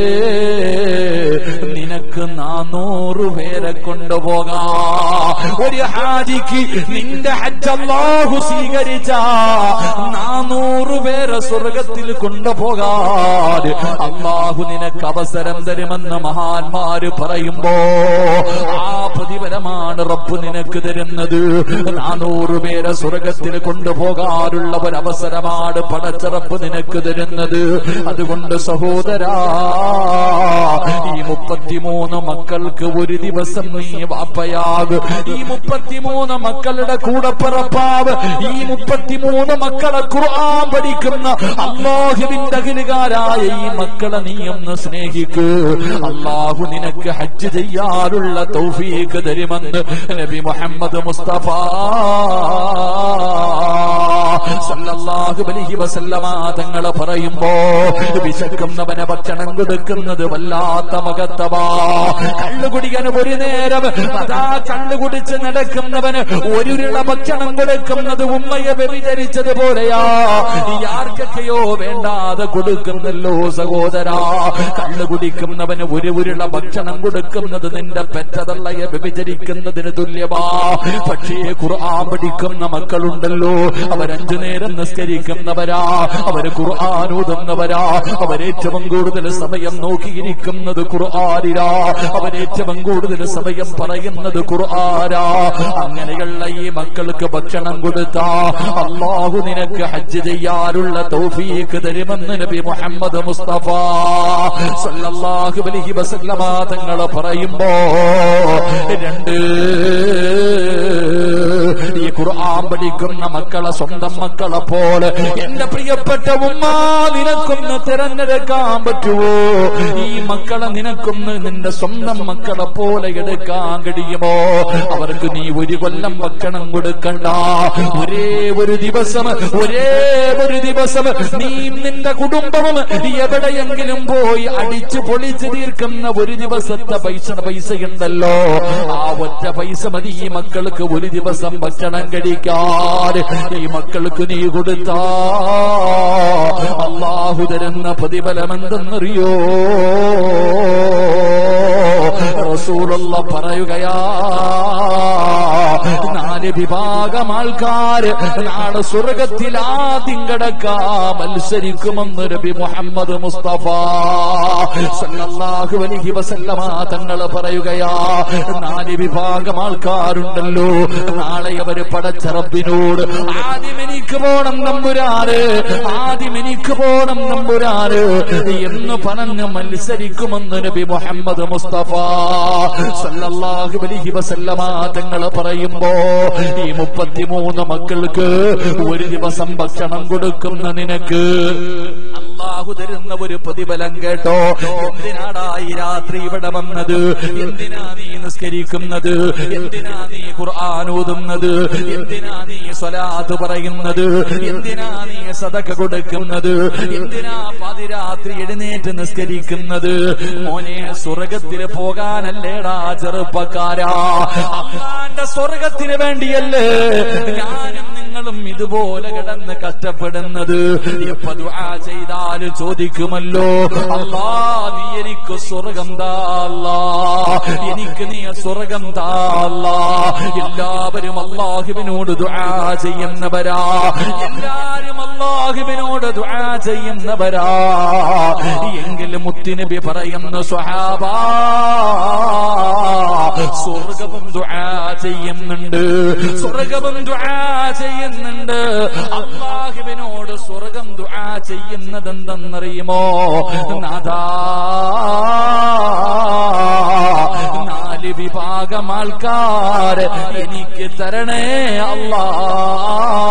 നിനക്ക് നാനൂറ് പേരെ കൊണ്ടുപോകാ ഒരു ഹാജിക്ക് നിന്റെ ഹജ്ജ് അല്ലാഹു സ്വീകരിച്ച നാനൂറ് പേരെ സ്വർഗത്തിൽ കൊണ്ടുപോകാൻ അള്ളാഹു നിനക്ക് അവസരം തരുമെന്ന് മഹാന്മാര് പറയുമ്പോ ആ പ്രതിഫലമാണ് റബ്ബ് നിനക്ക് തരുന്നത് നാനൂറ് പേരെ സ്വർഗത്തിൽ കൊണ്ടുപോകാനുള്ള ഒരു അവസരമാണ് പടച്ചറപ്പ് നിനക്ക് തരുന്നത് അതുകൊണ്ട് സഹോദരാ ഈ മുപ്പത്തിമൂന്ന് മക്കൾക്ക് ഒരു ദിവസം നീ വാപ്പയാക് ഈ മുപ്പത്തിമൂന്ന് മക്കളുടെ കൂടെ പിറപ്പാവ് ഈ മുപ്പത്തിമൂന്ന് മക്കളെ ഖുർആൻ പഠിക്കുന്ന അള്ളാഹുവിന്റെ അഖിലുകാരായ ഈ മക്കളെ നീ ഒന്ന് സ്നേഹിക്ക് അള്ളാഹു നിനക്ക് ഹജ്ജ് ചെയ്യാനുള്ള തൗഫീഖ് തരുമെന്ന് നബി മുഹമ്മദ് മുസ്തഫ സല്ലല്ലാഹു അലൈഹി വസല്ലമ തങ്ങൾ പറയുമ്പോ വിശക്കുന്നവനെ ഭക്ഷണം കൊടുക്കുന്നത് വല്ലാത്ത മകത്തവാ കള്ളുകുടിക്കാൻ ഒരു നേരം അതാ കള്ളു കുടിച്ച് നടക്കുന്നവന് ഒരുരുള ഭക്ഷണം കൊടുക്കുന്നത് ഉമ്മയെ വ്യഭിചരിച്ചതുപോലെയാ ഈ ആർക്കൊക്കെയോ വേണ്ടാതെ കൊടുക്കുന്നല്ലോ സഹോദരാ കള്ളു കുടിക്കുന്നവന് ഒരു ഉരുള ഭക്ഷണം കൊടുക്കുന്നത് നിന്റെ പെറ്റതള്ളയെ വ്യഭിചരിക്കുന്നതിന് തുല്യമാ പക്ഷേ ഖുർആൻ പഠിക്കുന്ന മക്കളുണ്ടല്ലോ അവരഞ്ചു നേരം നിസ്കരിക്കുന്നവരാ അവര് ഖുർആൻ ഓതുന്നവരാ അവരേറ്റവും കൂടുതൽ സമയം നോക്കിയിരിക്കുന്നത് ഖുർആനിലാ അവരേറ്റവും കൂടുതൽ സമയം പറയുന്നത് ഖുർആനാ അങ്ങനെയുള്ള ഈ മക്കൾക്ക് ഭക്ഷണം കൊടുത്താ അള്ളാഹു നിനക്ക് ഹജ്ജ് ചെയ്യാനുള്ള തൗഫീഖ് തരുമെന്ന് നബി മുഹമ്മദ് മുസ്തഫ സല്ലല്ലാഹു അലൈഹി വസല്ലമ തങ്ങൾ പറയുമ്പോ രണ്ട് ഈ ഖുർആൻ പഠിക്കുന്ന മക്കളെ സ്വന്തം മക്കളെ പോലെ എന്റെ പ്രിയപ്പെട്ട ഉമ്മ നിനക്കൊന്ന് തിരഞ്ഞെടുക്കാൻ പറ്റുമോ ഈ മക്കളെ നിനക്കൊന്ന് നിന്റെ സ്വന്തം മക്കളെ പോലെ എടുക്കാൻ കഴിയുമോ അവർക്ക് നീ ഒരു കൊല്ലം ഭക്ഷണം കൊടുക്കണ്ട ഒരേ ഒരു ദിവസം ഒരേ ഒരു ദിവസം നീ നിന്റെ കുടുംബവും എവിടെയെങ്കിലും പോയി അടിച്ചു പൊളിച്ചു തീർക്കുന്ന ഒരു ദിവസത്തെ പൈസ പൈസയുണ്ടല്ലോ ആ ഒറ്റ പൈസ മതി ഈ മക്കൾക്ക് ഒരു ദിവസം ഭക്ഷണം കഴിക്കാൻ ഈ മക്കൾക്ക് നീ കൊടുത്താ അള്ളാഹു തരുന്ന പ്രതിഫലം എന്തെന്നറിയോ റസൂലുള്ള പറയുകയാ നാല് വിഭാഗം ആൾക്കാര് നാളെ സ്വർഗത്തിൽ ആദ്യം കിടക്കാ മത്സരിക്കുമെന്ന് നബി മുഹമ്മദ് മുസ്തഫ സല്ലല്ലാഹു അലൈഹി വസല്ലമ തങ്ങൾ പറയുകയാ നാല് വിഭാഗം ആൾക്കാരുണ്ടല്ലോ നാളെ അവര് പടച്ച റബ്ബിനോട് ആദ്യം എനിക്ക് പോണം നമ്പുരാറ് ആദ്യം എനിക്ക് പോണം നമ്പുരാറ് എന്ന് പറഞ്ഞ് മത്സരിക്കുമെന്ന് നബി മുഹമ്മദ് മുസ്തഫ സല്ലല്ലാഹു അലൈഹി വസല്ലമ തങ്ങൾ പറയുമ്പോ ഈ മുപ്പത്തിമൂന്ന് മക്കൾക്ക് ഒരു ദിവസം ഭക്ഷണം കൊടുക്കുന്ന നിനക്ക് അള്ളാഹു തരുന്ന ഒരു പ്രതിഫലം കേട്ടോ എന്തിനാടാ ഈ രാത്രി ഇവിടെ വന്നത് എന്തിനാ നീ നിസ്കരിക്കുന്നത് എന്തിനാ നീ ഖുർആൻ ഓതുന്നത് എന്തിനാ നീ സ്വലാത്ത് പറയുന്നത് എന്തിനാ നീ സദക കൊടുക്കുന്നത് എന്തിനാ പാതിരാത്രി എഴുന്നേറ്റ് നിസ്കരിക്കുന്നത് മോനെ സ്വർഗത്തിൽ പോകാനല്ലേടാ ചെറുപ്പക്കാരാ അമ്മാന്റെ സ്വർഗത്തിന് വേണ്ടിയല്ലേ ഞാനും നിങ്ങളും ഇതുപോലെ കിടന്ന് കഷ്ടപ്പെടുന്നത് എപ്പ ദുആ ചെയ്താൽ ചോദിക്കുമല്ലോ അല്ലാ നീ എനിക്ക് സ്വർഗം താ അല്ലാ എനിക്ക് നീ സ്വർഗം താ അല്ലാ എല്ലാവരും അള്ളാഹുവിനോട് ദുആ ചെയ്യുന്നവരാ എല്ലാരും അള്ളാഹുവിനോട് ദുആ ചെയ്യുന്നവരാ എങ്കിലും മുത്തുനബി പറയുന്ന സ്വഹാബാ സ്വർഗവും ദുആ ചെയ്യുന്നുണ്ട് സ്വർഗവും ദുആ ചെയ്യുന്നുണ്ട് അള്ളാഹുവിനോട് സ്വർഗം ദുആ ചെയ്യുന്നത് എന്തെന്നറിയുമോ നാദാ നാല് വിഭാഗം ആൾക്കാർ എനിക്ക് തരണേ അല്ലാ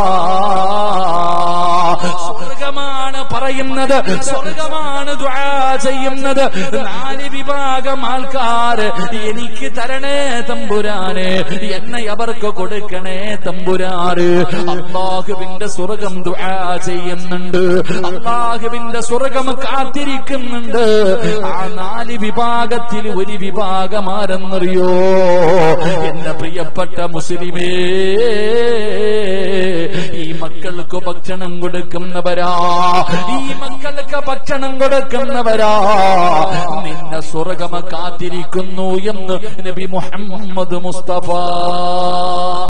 സ്വർഗമാണ് പറയുന്നത് സ്വർഗമാണ് ദുആ ചെയ്യുന്നത് നാല് വിഭാഗം ആൾക്കാര് എനിക്ക് തരണേ തമ്പുരാനെ എന്നെ അവർക്ക് കൊടുക്കണേ തമ്പുരാറ് അള്ളാഹുവിന്റെ സ്വർഗം ദുആ ചെയ്യുന്നുണ്ട് അള്ളാഹുവിന്റെ സ്വർഗം കാത്തിരിക്കുന്നുണ്ട് ആ നാല് വിഭാഗത്തിൽ ഒരു വിഭാഗം ആരെന്നറിയോ എന്റെ പ്രിയപ്പെട്ട മുസ്ലിമേ ഈ മക്കൾക്ക് ഭക്ഷണം കൊടുക്കുന്നവരാ ഈ മക്കൾക്ക് ഭക്ഷണം കൊടുക്കുന്നവരാ നിന്നെ സ്വർഗമ കാത്തിരിക്കുന്നു എന്ന് നബി മുഹമ്മദ് മുസ്തഫ